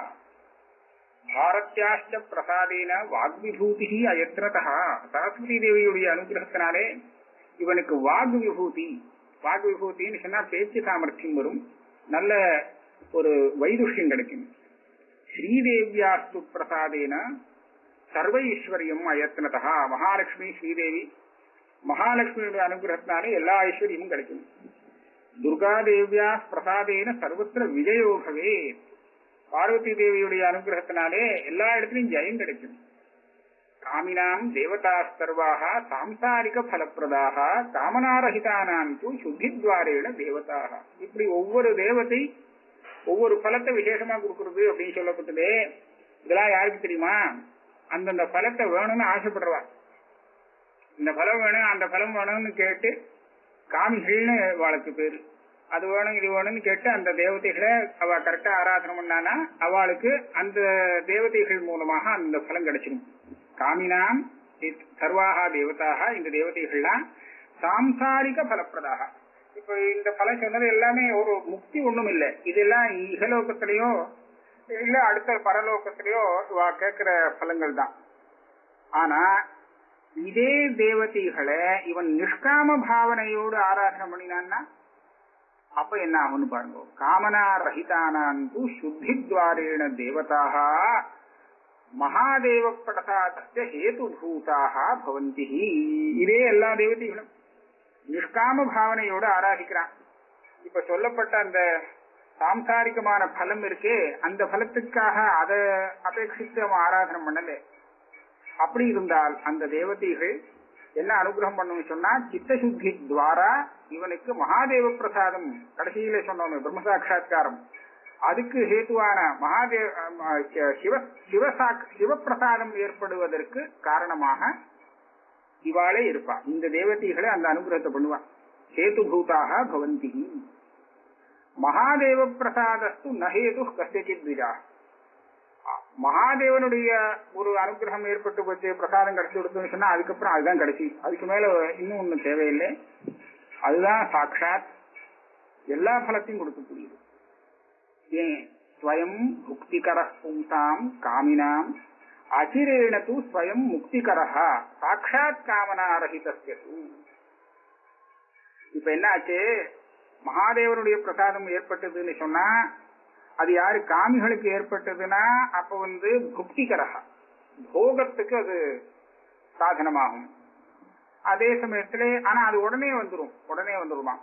பாரத்யாஷ்ட பிரசாதேன வாக்விபூதி அயத்னதா சரஸ்வதி தேவியுடைய அனுகிரகத்தினாலே இவனுக்கு வாக் விபூதி வாக் விபூதின்னு சொன்னா பேச்சு சாமர்த்தியம் வரும் நல்ல ஒரு வைதுஷ்யம் கிடைக்கும் ஸ்ரீதேவியாஸ்து பிரசாதேன சர்வ ஐஸ்வர்யம் அயத்னதா மகாலட்சுமி ஸ்ரீதேவி மகாலட்சுமியுடைய அனுகிரகத்தினாலே எல்லா ஐஸ்வர்யமும் கிடைக்கும் துர்காதேவியா பிரசாதேன சர்வத்திர விஜயோ பவேத் பார்வதி தேவியுடைய அனுகிரகத்தினாலே எல்லா இடத்திலும் ஜெயம் கிடைக்கும் காமினாம் தேவதா சர்வாக சாம்சாரிக பலப்பிரதாக காமனாரஹிதானாம் து சுத்தித்வாரேன தேவதாக இப்படி ஒவ்வொரு தேவதை ஒவ்வொரு பலத்தை விசேஷமா கொடுக்கறது அப்படின்னு சொல்லப்பட்டது இதெல்லாம் யாருக்கு தெரியுமா அந்தந்த பலத்தை வேணும்னு ஆசைப்படுறவா இந்த பலம் வேணும் அந்த பலம் வேணும்னு கேட்டு காமிகள்னு அவளுக்கு பேரு அது வேணும் இது வேணும்னு கேட்டு அந்த தேவதைகளை அவ கரெக்டா ஆராதனை பண்ணானா அவளுக்கு அந்த தேவதைகள் மூலமாக அந்த பலம் கிடைச்சிடும் காமினாம் இத் சர்வாகா தேவதாக இந்த தேவதைகள்லாம் சாம்சாரிக பலப்பிரதாக இப்ப இந்த பலம் சொன்னது எல்லாமே ஒரு முக்தி ஒண்ணும் இல்லை இதெல்லாம் இகலோகத்திலேயோ இல்ல அடுத்த பரலோகத்திலேயோ இவ கேட்கிற பலங்கள் தான் ஆனா இதே தேவதைகளை இவன் நிஷ்காம பாவனையோடு ஆராதனை பண்ணினான்னா அப்ப என்ன ஆகும்னு பாருங்க காமனா ரஹிதானாந்து சுத்தித்வாரேண தேவதாக மகாதேவ பிரசாதஸ்ய ஹேதுபூதாக பவந்தி இதே எல்லா தேவதைகளும் நிஷ்காம பாவனையோடு ஆராதிக்கிறான் இப்ப சொல்லப்பட்ட அந்த சாம்சாரிகமான பலம் இருக்கே அந்த பலத்துக்காக அதை அபேட்சித்து அவன் ஆராதனை பண்ணல அப்படி இருந்தால் அந்த தேவதைகள் என்ன அனுகிரகம் பண்ணும் சொன்னா சித்தசுத்தி துவாரா இவனுக்கு மகாதேவ பிரசாதம் கடைசியில சொன்னோமே பிரம்ம சாட்சா்காரம் அதுக்கு ஹேத்துவான மகாதேவ அஹ், சிவ சிவசாக் சிவப்பிரசாதம் ஏற்படுவதற்கு காரணமாக இவாளே இருப்பா இந்த தேவதைகளை அந்த அனுகிரகத்தை பண்ணுவா ஹேதுபூதாக பவந்தி மகாதேவ பிரசாதஸ்து நஹேது கசித் விஜா மகாதேவனுடைய ஒரு அனுகிரகம் ஏற்பட்டு போச்சு பிரசாதம் கிடைச்சு கொடுத்தோம்னு சொன்னா அதுக்கப்புறம் அதுதான் கிடைச்சி அதுக்கு மேல இன்னும் ஒண்ணும் தேவையில்லை அதுதான் சாட்சாத் எல்லா பலத்தையும் கொடுக்கக்கூடியது ஏன் ஸ்வயம் புக்திகர பும்சாம் காமினாம் அச்சிரேண தூ ஸ்வயம் முக்திகரஹ சாட்சாத் காமனாரஹிதஸ்ய தூ. இப்ப என்ன ஆச்சு மகாதேவனுடைய பிரசாதம் ஏற்பட்டதுன்னு சொன்னா அது யாரு காமிகளுக்கு ஏற்பட்டதுன்னா அப்ப வந்து புக்திகரஹா போகத்துக்கு அது சாதனமாகும் அதே சமயத்திலே ஆனா அது உடனே வந்துரும் உடனே வந்துருமா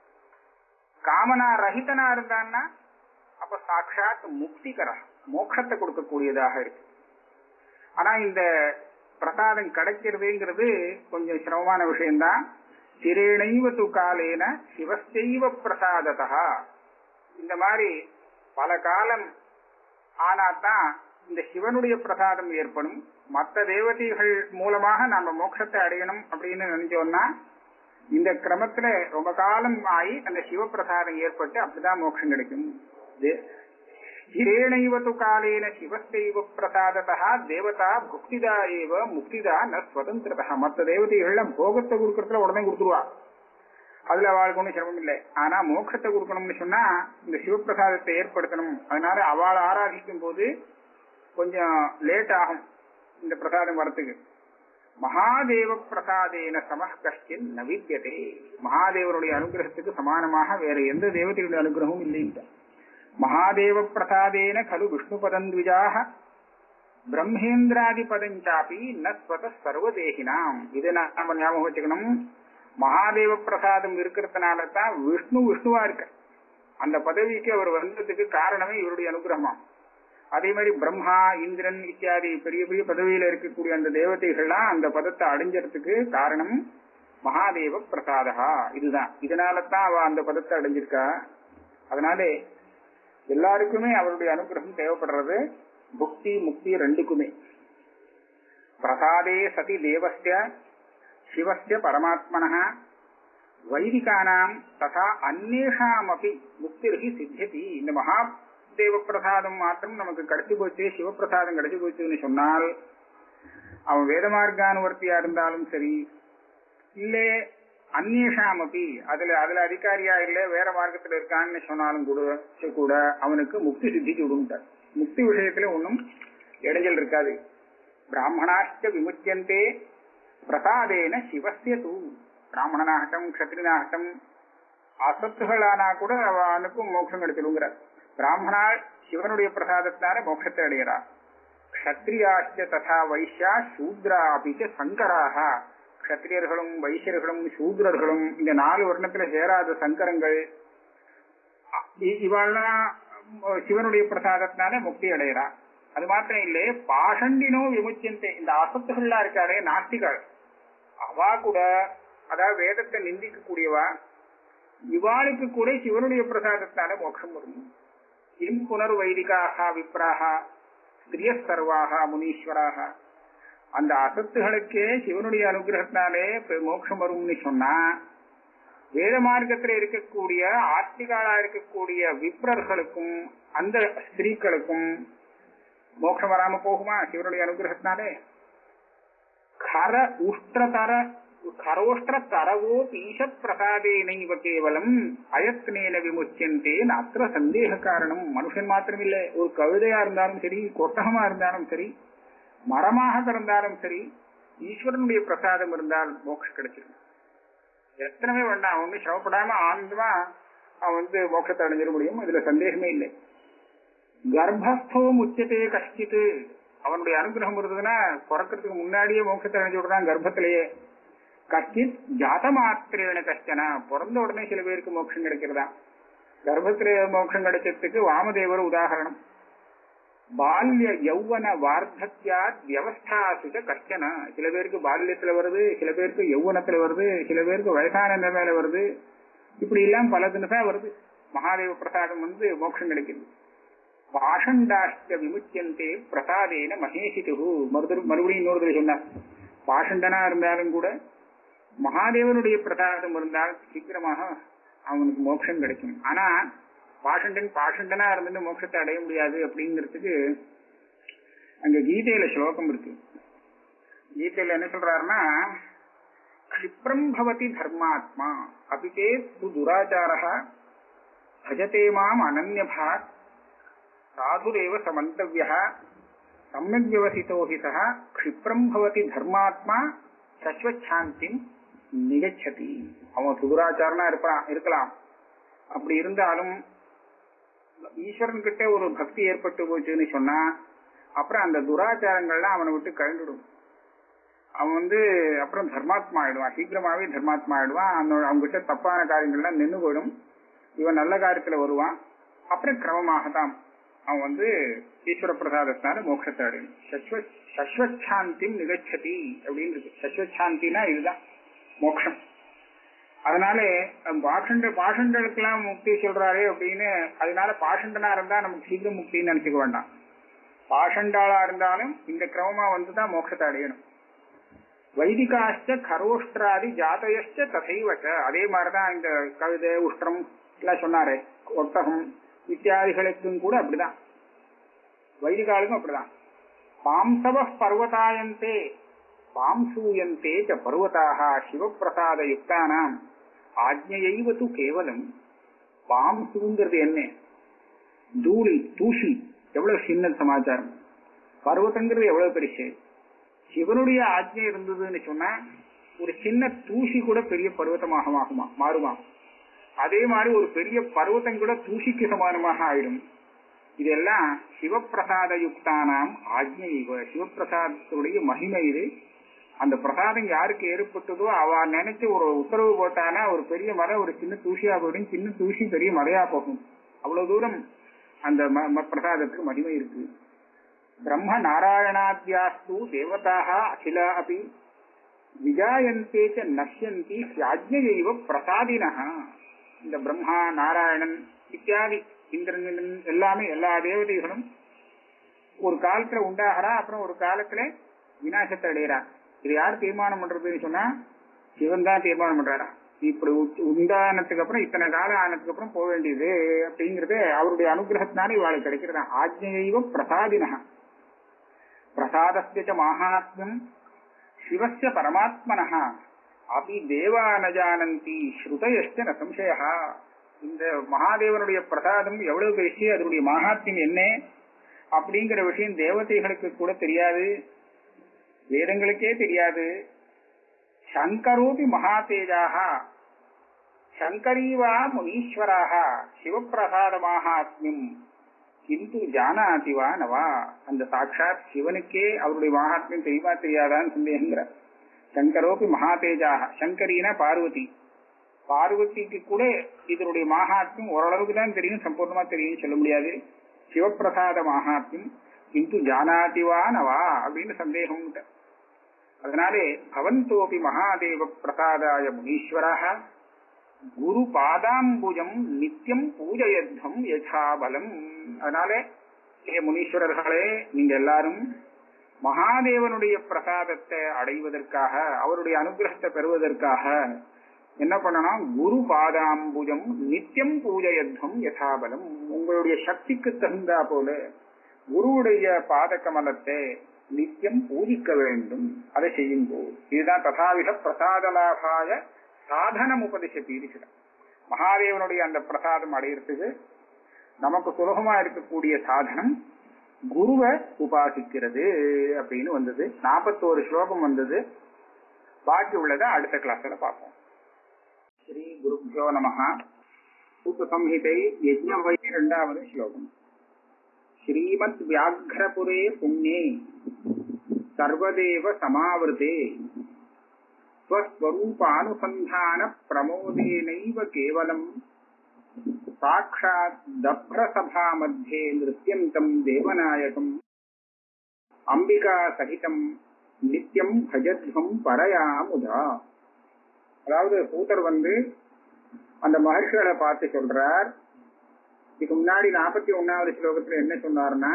காமனா ரஹிதனா இருந்தான்னா அப்ப சாட்சாத் முக்திகர மோட்சத்தை கொடுக்கக்கூடியதாக இருக்கு ஆனா இந்த பிரசாதம் கிடைக்கிறதுங்கிறது கொஞ்சம் சிரமமான விஷயம்தான் சிரேணைவ து காலேன சிவஸ்தைவ பிரசாததா இந்த மாதிரி பல காலம் ஆனாதான் இந்த சிவனுடைய பிரசாதம் ஏற்படும் மற்ற தேவதைகள் மூலமாக நாம மோட்சத்தை அடையணும் அப்படின்னு நினைச்சோம்னா இந்த கிரமத்துல ரொம்ப காலம் ஆகி அந்த சிவபிரசாதம் ஏற்பட்டு அப்படிதான் மோட்சம் கிடைக்கும் தே- ஹிரேணைவ து காலேன சிவஸ்தைவ பிரசாததா தேவதா புக்திதா ஏவ முக்திதா ந ஸ்வதந்திரதா மற்ற தேவதைகள்லாம் போகத்தை கொடுக்கறதுல உடனே கொடுத்துருவா அதுல அவளுக்கு ஒன்றும் சிரமம் இல்லை ஆனா மோட்சத்தை கொடுக்கணும்னு சொன்னா இந்த சிவபிரசாதத்தை ஏற்படுத்தணும் அதனால அவளை ஆராதிக்கும் போது கொஞ்சம் லேட் ஆகும் இந்த பிரசாதம் வரத்துக்கு மகாதேவ பிரசாதேன சம கஷ்டின் நவித்தியதே மகாதேவருடைய அனுகிரகத்துக்கு சமானமாக வேற எந்த தேவதையுடைய அனுகிரகமும் இல்லை மகாதேவ பிரசாதேன கலு விஷ்ணு பதந்த்விஜாக பிரம்மேந்திராதி பதஞ்சாப்பி ந ஸ்வத சர்வதேகினாம் இதை நாம ஞாபகம் வச்சுக்கணும் மகாதேவ பிரசாதம் இருக்கிறதுனால தான் விஷ்ணு விஷ்ணுவா இருக்க அந்த பதவிக்கு அவர் வந்ததுக்கு காரணமே இவருடைய அனுகிரகமா அதே மாதிரி பிரம்மா இந்திரன் இத்தியாதி பெரிய பெரிய பதவியில இருக்கக்கூடிய அந்த தேவதைகள்லாம் அந்த பதத்தை அடைஞ்சறதுக்கு காரணம் மகாதேவ பிரசாதகா இதுதான் இதனால தான் அவ அந்த பதத்தை அடைஞ்சிருக்கா அதனாலே எல்லாருக்குமே அவருடைய அனுகிரகம் தேவைப்படுறது புக்தி முக்தி ரெண்டுக்குமே பிரசாதே சதி தேவஸ்ய சிவஸ்ய பரமாத்மனः வைதிகானாம் ததா அந்நேஷாமபி முக்திர்ஹி சித்தியதி இந்த மகாதேவ பிரசாதம் மாத்திரம் நமக்கு கிடைச்சு போச்சு சிவபிரசாதம் கிடைச்சு போச்சுன்னு சொன்னால் அவன் வேத மார்க்கானுவர்த்தியா இருந்தாலும் சரி இல்லே அந்நேஷாமபி அதுல அதுல அதிகாரியா இல்ல வேற மார்க்கத்துல இருக்கான்னு சொன்னாலும் கூட கூட அவனுக்கு முக்தி சித்திக்கு விடும்ட்டார் முக்தி விஷயத்துல ஒன்றும் இடைஞ்சல் இருக்காது பிராமணாஷ்ட விமுச்சியந்தே பிரசாதேன சிவசிய தூ பிராமணனாகட்டும் கத்திரனாகட்டும் அசத்துகளானா கூட அவனுக்கும் மோட்சம் கிடைச்சிடுங்கிறார் பிராமணா சிவனுடைய பிரசாதத்தினால மோட்சத்தை அடைகிறார் க்ஷத்ரியாச்ச ததா வைஷ்யா சூத்ரா அபிச்ச சங்கராக க்ஷத்ரியர்களும் வைசியர்களும் சூத்ரர்களும் இந்த நாலு வருணத்துல சேராத சங்கரங்கள் இ- இவாள்லாம் சிவனுடைய பிரசாதத்தினால முக்தி அடைகிறா அது மாத்திரம் இல்லே பாஷண்டினோ விமுச்சியந்தே இந்த அசத்துகள்லாம் இருக்காளே நாஸ்திகள் அவா கூட அதாவது வேதத்தை நிந்திக்க கூடியவா இவாளுக்கு கூட சிவனுடைய பிரசாதத்தால மோட்சம் வரும் இம் புனர் வைதிகாக விப்ராக ஸ்திரிய சர்வாக முனீஸ்வராக அந்த அசத்துகளுக்கே சிவனுடைய அனுகிரகத்தினாலே பெ- மோட்சம் வரும்னு சொன்னா வேத மார்க்கத்துல இருக்கக்கூடிய ஆஸ்திகாலா இருக்கக்கூடிய விப்ரர்களுக்கும் அந்த ஸ்திரீக்களுக்கும் மோட்சம் வராம போகுமா சிவனுடைய அனுகிரகத்தினாலே கர உஷ்டதர கரோஷ்ட தரவோ பீஷ பிரசாதேனைவ கேவலம் அயத்னேன விமுச்சியந்தே அத்திர சந்தேக காரணம் மனுஷன் மாத்திரமில்ல ஒரு கழுதையா இருந்தாலும் சரி கொட்டகமா இருந்தாலும் சரி மரமாக கிடந்தாலும் சரி ஈஸ்வரனுடைய பிரசாதம் இருந்தால் மோட்சம் கிடைச்சிடும் எத்தனமே வேண்டாம் அவன் வந்து சிரமப்படாம ஆனந்தமா அவன் வந்து மோட்சத்தை அடைஞ்சிட முடியும் இதுல சந்தேகமே இல்லை கர்ப்பஸ்தோ முச்சத்தே கஷ்டித்து அவனுடைய அனுகிரகம் இருந்ததுன்னா பிறக்கிறதுக்கு முன்னாடியே மோட்சத்தை அடைஞ்சு விடுறான் கர்ப்பத்திலேயே கஷ்டித் ஜாத மாத்திரேன கஷ்டனா பிறந்த உடனே சில பேருக்கு மோட்சம் கிடைக்கிறதா கர்ப்பத்திலே மோட்சம் கிடைச்சதுக்கு வாமதேவர் உதாகரணம் பால்ய யௌவன வார்த்தக்யா வியவஸ்தாசுக கஷ்டன சில பேருக்கு பால்யத்துல வருது சில பேருக்கு யௌவனத்துல வருது சில பேருக்கு வயசான நிலைமையில வருது இப்படி எல்லாம் பல தினசா வருது மகாதேவ பிரசாதம் வந்து மோட்சம் கிடைக்குது பாஷண்டாஷ்ட விமுச்சியந்தே பிரசாதேன மகேஷிது மறுதல் மறுபடியும் இன்னொரு தடவை சொன்னார் பாஷண்டனா இருந்தாலும் கூட மகாதேவனுடைய பிரசாதம் இருந்தால் சீக்கிரமாக அவனுக்கு மோட்சம் கிடைக்கும் ஆனா பாஷண்டன் பாஷண்டனா இருந்துட்டு மோட்சத்தை அடைய முடியாது அப்படிங்கிறதுக்கு அங்க கீதையில ஸ்லோகம் இருக்கு கீதையில என்ன சொல்றாருன்னா க்ஷிப்ரம் பவதி தர்மாத்மா அபிச்சேத் துராச்சார பஜதே மாம் அனன்யபாத் சாதுரேவ சமந்தவிய சமயக் விவசித்தோ ஹி சக க்ஷிப்ரம் பவதி தர்மாத்மா சஸ்வச்சாந்திம் நிகச்சதி அவன் சுதுராச்சாரனா இருப்பான் இருக்கலாம் அப்படி இருந்தாலும் ஈஸ்வரன் கிட்ட ஒரு பக்தி ஏற்பட்டு போச்சுன்னு சொன்னா அப்புறம் அந்த துராச்சாரங்கள்லாம் அவனை விட்டு கழண்டுடும் அவன் வந்து அப்புறம் தர்மாத்மா ஆயிடுவான் சீக்கிரமாவே தர்மாத்மா ஆயிடுவான் அவனோட அவங்க கிட்ட தப்பான காரியங்கள்லாம் நின்று போயிடும் இவன் நல்ல காரியத்துல வருவான் அப்புறம் கிரமமாக தான் அவன் வந்து ஈஸ்வர பிரசாதத்தினால மோட்சத்தை அடையும் சஸ்வ சஸ்வச்சாந்திம் நிகச்சதி அப்படின்னு இருக்கு சஸ்வச்சாந்தினா இதுதான் மோட்சம் அதனால பாஷண்ட பாஷண்டனுக்கெல்லாம் முக்தி சொல்றாரே அப்படின்னு அதனால பாஷண்டனா இருந்தா நமக்கு சீக்கிரம் முக்தின்னு நினைச்சுக்க வேண்டாம் பாஷண்டாளா இருந்தாலும் இந்த கிரமமா வந்துதான் மோட்சத்தை அடையணும் வைதிகாஷ்ட கரோஷ்டிராதி ஜாதயஷ்ட தசைவச்ச அதே மாதிரிதான் இந்த கவிதை உஷ்டம் எல்லாம் சொன்னாரே ஒட்டகம் இத்தியாதிகளுக்கும் கூட அப்படிதான் வைதிகாலுக்கும் அப்படிதான் பாம்சவ பர்வதாயந்தே பாம்சூயந்தே ச பர்வதாக சிவப்பிரசாத யுக்தானாம் ஆஜ்ஞையைவ து கேவலம் பாம்சூங்கிறது என்ன தூளி தூசி எவ்வளவு சின்ன சமாச்சாரம் பர்வதங்கிறது எவ்வளவு பெருசு சிவனுடைய ஆஜ்ஞை இருந்ததுன்னு சொன்னா ஒரு சின்ன தூசி கூட பெரிய பர்வதமாக ஆகுமா மாறுமா அதே மாதிரி ஒரு பெரிய பர்வதம் கூட தூசிக்கு சமானமாக ஆயிடும் இதெல்லாம் சிவப்பிரசாத யுக்தானாம் ஆஜ்ஞை சிவப்பிரசாதத்துடைய மகிமை இது அந்த பிரசாதம் யாருக்கு ஏற்பட்டதோ அவ நினைச்சு ஒரு உத்தரவு போட்டானா ஒரு பெரிய மரம் ஒரு சின்ன தூசியா போயிடும் சின்ன தூசி பெரிய மலையா போகும் அவ்வளவு தூரம் அந்த பிரசாதத்துக்கு மகிமை இருக்கு பிரம்ம நாராயணாத்யாஸ்து தேவதாக அகிலா அப்படி விஜாயந்தே ச நஷ்யந்தி சியாஜ்யைவ பிரசாதினா இந்த பிரம்மா நாராயணன் இத்தியாதி இந்திரன் எல்லாமே எல்லா தேவதைகளும் ஒரு காலத்துல உண்டாகிறா அப்புறம் ஒரு காலத்துல விநாசத்தை அடைகிறா இது யார் தீர்மானம் பண்றதுன்னு சொன்னா சிவன் தான் தீர்மானம் பண்றாரா இப்படி உண்டானதுக்கு அப்புறம் இத்தனை காலம் ஆனதுக்கு அப்புறம் போக வேண்டியது அப்படிங்கறது அவருடைய அனுகிரகத்தினால இவாளுக்கு கிடைக்கிறதா ஆஜ்ஞைவ பிரசாதினா பிரசாதஸ்ய மகாத்மியம் சிவஸ்ய பரமாத்மனः அபி தேவா ந ஜானந்தி ஸ்ருதயஸ்ட ந சம்சயா இந்த மகாதேவனுடைய பிரசாதம் எவ்வளவு பெருசு அதனுடைய மகாத்மியம் என்ன அப்படிங்கிற விஷயம் தேவதைகளுக்கு கூட தெரியாது வேதங்களுக்கே தெரியாது சங்கரோபி மகாதேஜாக சங்கரீவா முனீஸ்வராக சிவப்பிரசாத மகாத்மியம் கிந்து ஜானாதி வா நவா அந்த சாட்சாத் சிவனுக்கே அவருடைய மகாத்மியம் தெரியுமா தெரியாதான்னு சந்தேகங்கிற சங்கரோபி மகாதேஜாக சங்கரினா பார்வதி பார்வதிக்கு கூட இதனுடைய மகாத்மியம் ஓரளவுக்கு தான் தெரியும் சம்பூர்ணமா தெரியும் சொல்ல முடியாது சிவப்பிரசாத மகாத்மியம் கிந்து ஜானாதி வா நவா அப்படின்னு சந்தேகம் அதனாலே பவந்தோபி மகாதேவ பிரசாதாய முனீஸ்வராக குரு பாதாம்புஜம் நித்தியம் பூஜயத்தம் யசாபலம் அதனால ஏ முனீஸ்வரர்களே நீங்க எல்லாரும் மகாதேவனுடைய பிரசாதத்தை அடைவதற்காக அவருடைய அனுகிரகத்தை பெறுவதற்காக என்ன பண்ணணும் குரு பாதாம்புஜம் நித்தியம் பூஜயத்தம் யசாபலம் உங்களுடைய சக்திக்கு தகுந்தா போல குருவுடைய பாத கமலத்தை நித்தியம் பூஜிக்க வேண்டும் அதை செய்யும் போது இதுதான் ததாவித பிரசாத லாபாய சாதனம் உபதிஷத்தி இருக்கிற மகாதேவனுடைய அந்த பிரசாதம் அடையிறதுக்கு நமக்கு சுலபமா இருக்கக்கூடிய சாதனம் குருவை உபாசிக்கிறது அப்படின்னு வந்தது நாற்பத்தோரு ஸ்லோகம் வந்தது பாக்கி உள்ளதை அடுத்த கிளாஸ்ல பார்ப்போம் ஸ்ரீ குருபியோ நமஹ சூப்பசம்ஹிதை யஜ்ஞவை இரண்டாவது ஸ்லோகம் ஸ்ரீமத் வியாघ्रपुरे पुण्ये सर्वदेव समावृते स्वस्वरूपानुसन्धान प्रमोदेनैव केवलम् साक्षात् दभ्रसभा मध्ये नृत्यन्तम् देवनायकम् அம்பிகா சகிதம் நித்தியம் பஜத்வம் பரயாமுதா அதாவது பூத்தர் வந்து அந்த மகர்ஷிகளை பார்த்து சொல்றார் இதுக்கு முன்னாடி நாற்பத்தி ஒன்னாவது ஸ்லோகத்துல என்ன சொன்னார்னா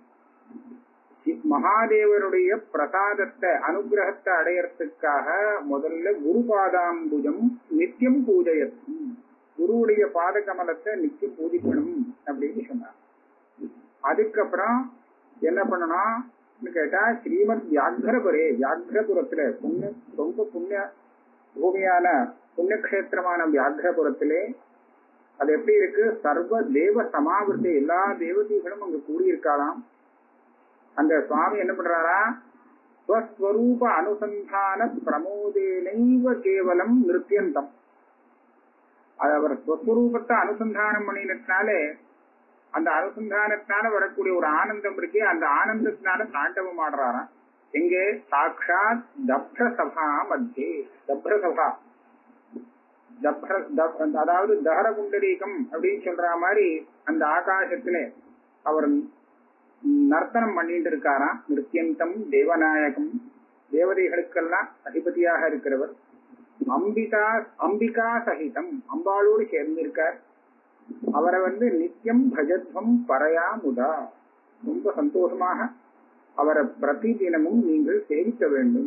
மகாதேவருடைய பிரசாதத்தை அனுகிரகத்தை அடையறதுக்காக முதல்ல குரு பாதாம்புஜம் நித்தியம் பூஜையத்தும் குருவுடைய பாத கமலத்தை நித்தியம் பூஜிக்கணும் அப்படின்னு சொன்னார் அதுக்கப்புறம் என்ன பண்ணணும் கேட்டா ஸ்ரீமத் வியாகரபுரே வியாகரபுரத்துல புண்ணிய ரொம்ப புண்ணிய பூமியான புண்ணியக்ஷேத்திரமான வியாகரபுரத்திலே அது எப்படி இருக்கு சர்வ தேவ சமாவிருத்தி எல்லா தேவதைகளும் அங்க கூடியிருக்காளாம் அந்த சுவாமி என்ன பண்றாரா ஸ்வஸ்வரூப அனுசந்தான பிரமோதேனைவ கேவலம் நிருத்தியந்தம் அது அவர் ஸ்வஸ்வரூபத்தை அனுசந்தானம் பண்ணினதுனாலே அந்த அனுசந்தானத்தினால வரக்கூடிய ஒரு ஆனந்தம் இருக்கே அந்த ஆனந்தத்தினால தாண்டவம் ஆடுறாராம் எங்கே சாட்சாத் தப்ர சபா மத்தியே தப்ர சபா தப்ர தப்- அதாவது தஹர குண்டலீகம் அப்படின்னு சொல்ற மாதிரி அந்த ஆகாசத்துல அவர் நர்த்தனம் பண்ணிட்டு இருக்காராம் நிருத்தியந்தம் தேவநாயகம் தேவதைகளுக்கெல்லாம் அதிபதியாக இருக்கிறவர் அம்பிகா அம்பிகா சகிதம் அம்பாளோடு சேர்ந்திருக்கார் அவரை வந்து நித்தியம் பஜத்வம் பரையா முதா ரொம்ப சந்தோஷமாக அவரை பிரதிதினமும் நீங்கள் சேவிக்க வேண்டும்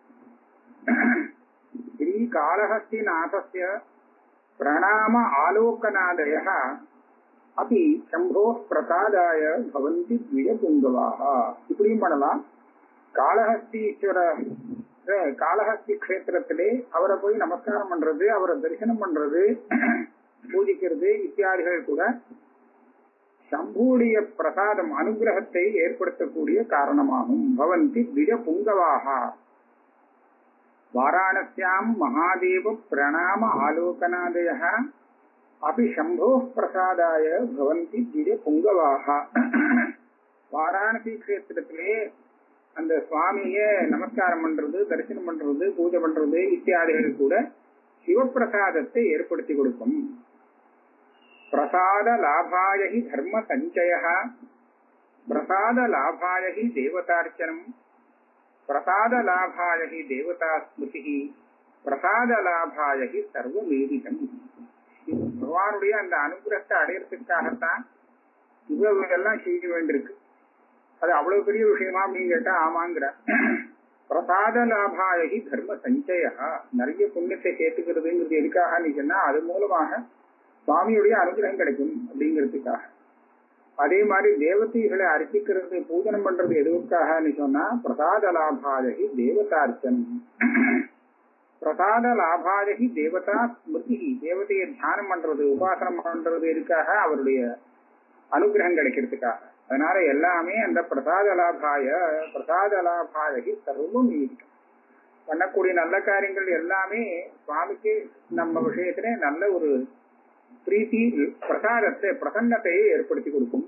ஸ்ரீ காளஹஸ்திநாதஸ்ய பிரணாம ஆலோகநாதய அப்படி சம்போ பிரசாதாய பவந்தி த்விஜபுங்கவாக இப்படியும் பண்ணலாம் காளஹஸ்தீஸ்வர அஹ், காளஹஸ்தி கஷேத்திரத்திலே அவரை போய் நமஸ்காரம் பண்றது அவரை தரிசனம் பண்றது பூஜிக்கிறது இத்தியாதிகள் கூட சம்பூடைய பிரசாதம் அனுகிரகத்தை ஏற்படுத்தக்கூடிய காரணமாகும் பவந்தி திஜ புங்கவாக வாராணசியாம் மகாதேவ பிரணாம ஆலோகனாதய அப்படி சம்போ பிரசாதாய பவந்தி திஜ புங்கவாக வாராணசி கஷேத்திரத்திலே அந்த சுவாமிய நமஸ்காரம் பண்றது தரிசனம் பண்றது பூஜை பண்றது இத்தியாதிகள் கூட சிவப்பிரசாதத்தை ஏற்படுத்தி கொடுக்கும் பிரசாத லாபாய ஹி தர்ம சஞ்சய பிரசாத லாபாய ஹி தேவதார்ச்சனம் பிரசாத லாபாய ஹி தேவதா ஸ்மிருதி பிரசாத லாபாய ஹி சர்வமேதிதம் பகவானுடைய அந்த அனுகிரகத்தை அடையறதுக்காகத்தான் இவ்வளவு எல்லாம் செய்ய வேண்டியிருக்கு அது அவ்வளவு பெரிய விஷயமா அப்படின்னு கேட்டா ஆமாங்கிற பிரசாத லாபாயகி தர்ம சஞ்சய நிறைய புண்ணியத்தை சேர்த்துக்கிறதுங்கிறது எதுக்காக நீ சொன்னா அது மூலமாக சுவாமியுடைய அனுகிரகம் கிடைக்கும் அப்படிங்கிறதுக்காக அதே மாதிரி தேவதைகளை அர்ச்சிக்கிறது பூஜனம் பண்றது எதுக்காக சொன்னா பிரசாத லாபாயகி தேவதார்ச்சனம் பிரசாத லாபாயகி தேவதா ஸ்மிருதி தேவதையை தியானம் பண்றது உபாசனம் பண்றது எதுக்காக அவருடைய அனுகிரகம் கிடைக்கிறதுக்காக அதனால எல்லாமே அந்த பிரசாத லாபாய பிரசாத லாபாயகி சர்வம் ஈர்க்கும் பண்ணக்கூடிய நல்ல காரியங்கள் எல்லாமே சுவாமிக்கு நம்ம விஷயத்துல நல்ல ஒரு பிரீத்தி பிரசாதத்தை பிரசன்னத்தையே ஏற்படுத்தி கொடுக்கும்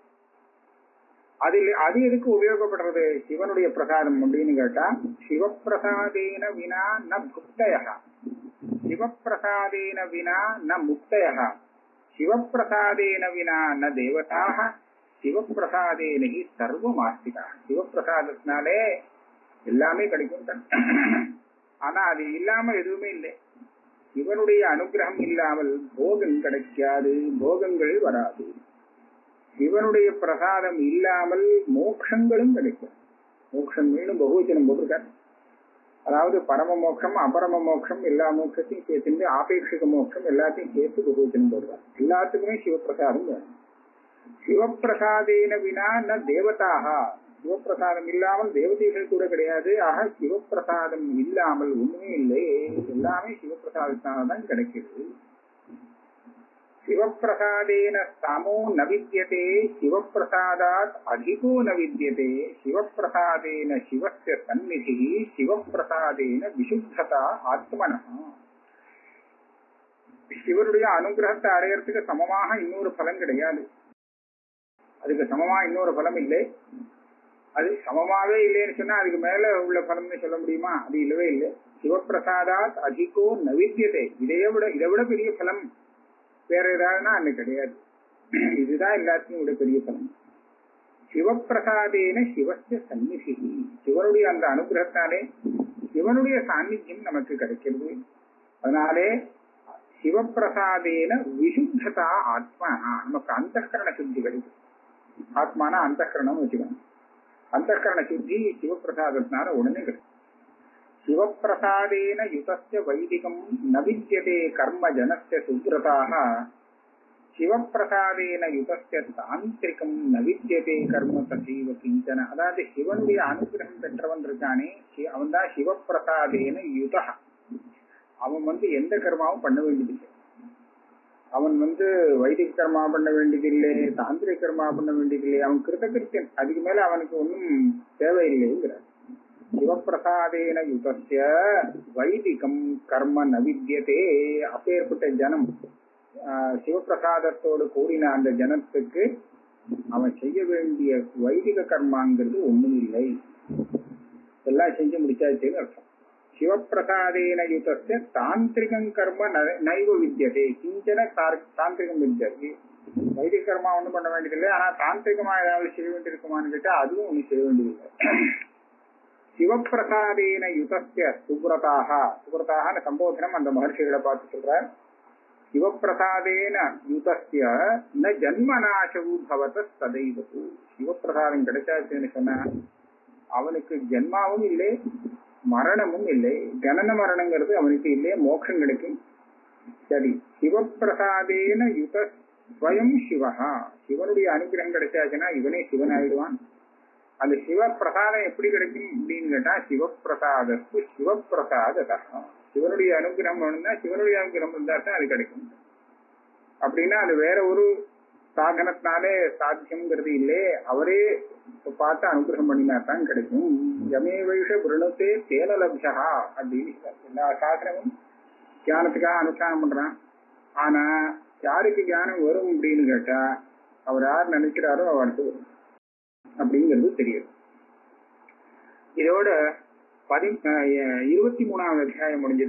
அதில் அது எதுக்கு உபயோகப்படுறது சிவனுடைய பிரசாதம் அப்படின்னு கேட்டா சிவப்பிரசாதேன வினா ந புக்தய சிவப்பிரசாதேன வினா ந முக்தய சிவப்பிரசாதேன வினா ந தேவதாக சிவப்பிரசாதேன ஹி சர்வம் ஆஸ்திகா சிவப்பிரசாதத்தினாலே எல்லாமே கிடைக்கும் ஆனா அது இல்லாம எதுவுமே இல்லை சிவனுடைய அனுகிரகம் இல்லாமல் போகம் கிடைக்காது போகங்கள் வராது சிவனுடைய பிரசாதம் இல்லாமல் மோட்சங்களும் கிடைக்கும் மோட்சங்கள்னு பகுவச்சனம் போட்டிருக்கார் அதாவது பரம மோட்சம் அபரம மோட்சம் எல்லா மோட்சத்தையும் சேர்த்து ஆபேட்சிக மோட்சம் எல்லாத்தையும் சேர்த்து பகுவச்சனம் போடுறார் எல்லாத்துக்குமே சிவப்பிரசாதம் வேணும் சிவப்பிரசாதேன வினா ந தேவதாக சிவப்பிரசாதம் இல்லாமல் தேவதைகள் கூட கிடையாது ஆக சிவப்பிரசாதம் இல்லாமல் ஒண்ணுமே இல்லை எல்லாமே சிவப்பிரசாதத்தால் தான் கிடைக்கிறது சிவப்பிரசாதேன சமோ ந வித்தியதே சிவப்பிரசாதாத் அதிகோ ந வித்தியதே சிவப்பிரசாதேன சிவஸ்ய சந்நிதி சிவப்பிரசாதேன விசுத்ததா ஆத்மனா சிவருடைய அனுகிரகத்தை அடையறதுக்கு சமமாக இன்னொரு பலன் கிடையாது அதுக்கு சமமா இன்னொரு பலம் இல்லை அது சமமாவே இல்லைன்னு சொன்னா அதுக்கு மேல உள்ள பலம்னு சொல்ல முடியுமா அது இல்லவே இல்லை சிவப்பிரசாதாத் அதிகோ நவித்தியதே இதைய விட இதை விட பெரிய பலம் வேற ஏதாவதுனா அன்னை கிடையாது இதுதான் எல்லாத்தையும் விட பெரிய பலம் சிவப்பிரசாதேன சிவஸ்ய சந்நிதி சிவனுடைய அந்த அனுகிரகத்தாலே சிவனுடைய சாநித்தியம் நமக்கு கிடைக்கிறது அதனாலே சிவப்பிரசாதேன விசுத்ததா ஆத்மா நமக்கு அந்தகரண சுத்தி கிடைக்கும் ஆத்மானா அந்தகரணம் வச்சுக்கணும் அந்தகரண சுத்தி சிவப்பிரசாதத்தினால உடனே கிடைக்கும் சிவப்பிரசாதேன யுதஸ்ய வைதிகம் ந வித்தியதே கர்ம ஜனஸ்ய சுத்ரதாக சிவப்பிரசாதேன யுதஸ்ய தாந்திரிகம் ந வித்தியதே கர்ம தசைவ கிஞ்சன அதாவது சிவனுடைய அனுகிரகம் பெற்றவன் இருக்கானே அவன் தான் சிவப்பிரசாதேன யுதா அவன் வந்து எந்த கர்மாவும் பண்ண வேண்டியதில்லை அவன் வந்து வைதிக கர்மா பண்ண வேண்டியதில்லை தாந்திரிக கர்மா பண்ண வேண்டியதில்லை அவன் கிருத்தகிருத்தியன் அதுக்கு மேல அவனுக்கு ஒன்றும் தேவையில்லைங்கிறார் சிவப்பிரசாதேன யுதஸ்ய வைதிகம் கர்ம நவித்தியதே அப்பேற்பட்ட ஜனம் ஆஹ், சிவப்பிரசாதத்தோடு கூடின அந்த ஜனத்துக்கு அவன் செய்ய வேண்டிய வைதிக கர்மாங்கிறது ஒண்ணும் இல்லை எல்லாம் செஞ்சு முடிச்சாச்சுன்னு அர்த்தம் சிவப்பிரசாதேன யுதஸ்ய தாந்திரிகம் கர்ம ந- நைவ வித்தியதே கிஞ்சன தார்- தாந்திரிகம் வித்தியது வைதிக கர்மா ஒண்ணும் பண்ண வேண்டியதில்லை ஆனா தாந்திரிகமா ஏதாவது செய்ய வேண்டியிருக்குமான்னு கேட்டா அதுவும் ஒண்ணும் செய்ய வேண்டியதில்லை சிவப்பிரசாதேன யுதஸ்ய சுப்ரதாக சுப்ரதாக சம்போதனம் அந்த மகர்ஷிகளை பார்த்து சொல்றார் சிவப்பிரசாதேன யுதஸ்ய ந ஜன்மநாசவு பவத சதைவது சிவப்பிரசாதம் கிடைச்சாச்சுன்னு சொன்னா அவனுக்கு ஜென்மாவும் இல்லை மரணமும் இல்லை ஜனன மரணங்கிறது அவனுக்கு இல்லை மோட்சம் கிடைக்கும் சரி சிவப்பிரசாதேன யுத ஸ்வயம் சிவஹா சிவனுடைய அனுகிரகம் கிடைச்சாச்சுன்னா இவனே சிவன் ஆயிடுவான் அந்த சிவப்பிரசாதம் எப்படி கிடைக்கும் அப்படின்னு கேட்டா சிவப்பிரசாதத்து சிவப்பிரசாததா சிவனுடைய அனுகிரகம் வேணும்னா சிவனுடைய அனுகிரகம் இருந்தா தான் அது கிடைக்கும் அப்படின்னா அது வேற ஒரு சாதனத்தினாலே சாத்தியம்ங்கிறது இல்லே அவரே பார்த்து அனுகிரகம் பண்ணினா தான் கிடைக்கும் யமே வைஷ பிரணத்தே தேன லப்ஷா அப்படின்னு சொல்றார். எல்லா சாஸ்திரமும் தியானத்துக்காக அனுஷ்டானம் பண்றான் ஆனா யாருக்கு ஞானம் வரும் அப்படின்னு கேட்டா அவர் யார் நினைக்கிறாரோ அவருக்கு வரும் அப்படிங்கிறது தெரியும் இதோட பதி அஹ் இருபத்தி மூணாவது அத்தியாயம் முடிஞ்சது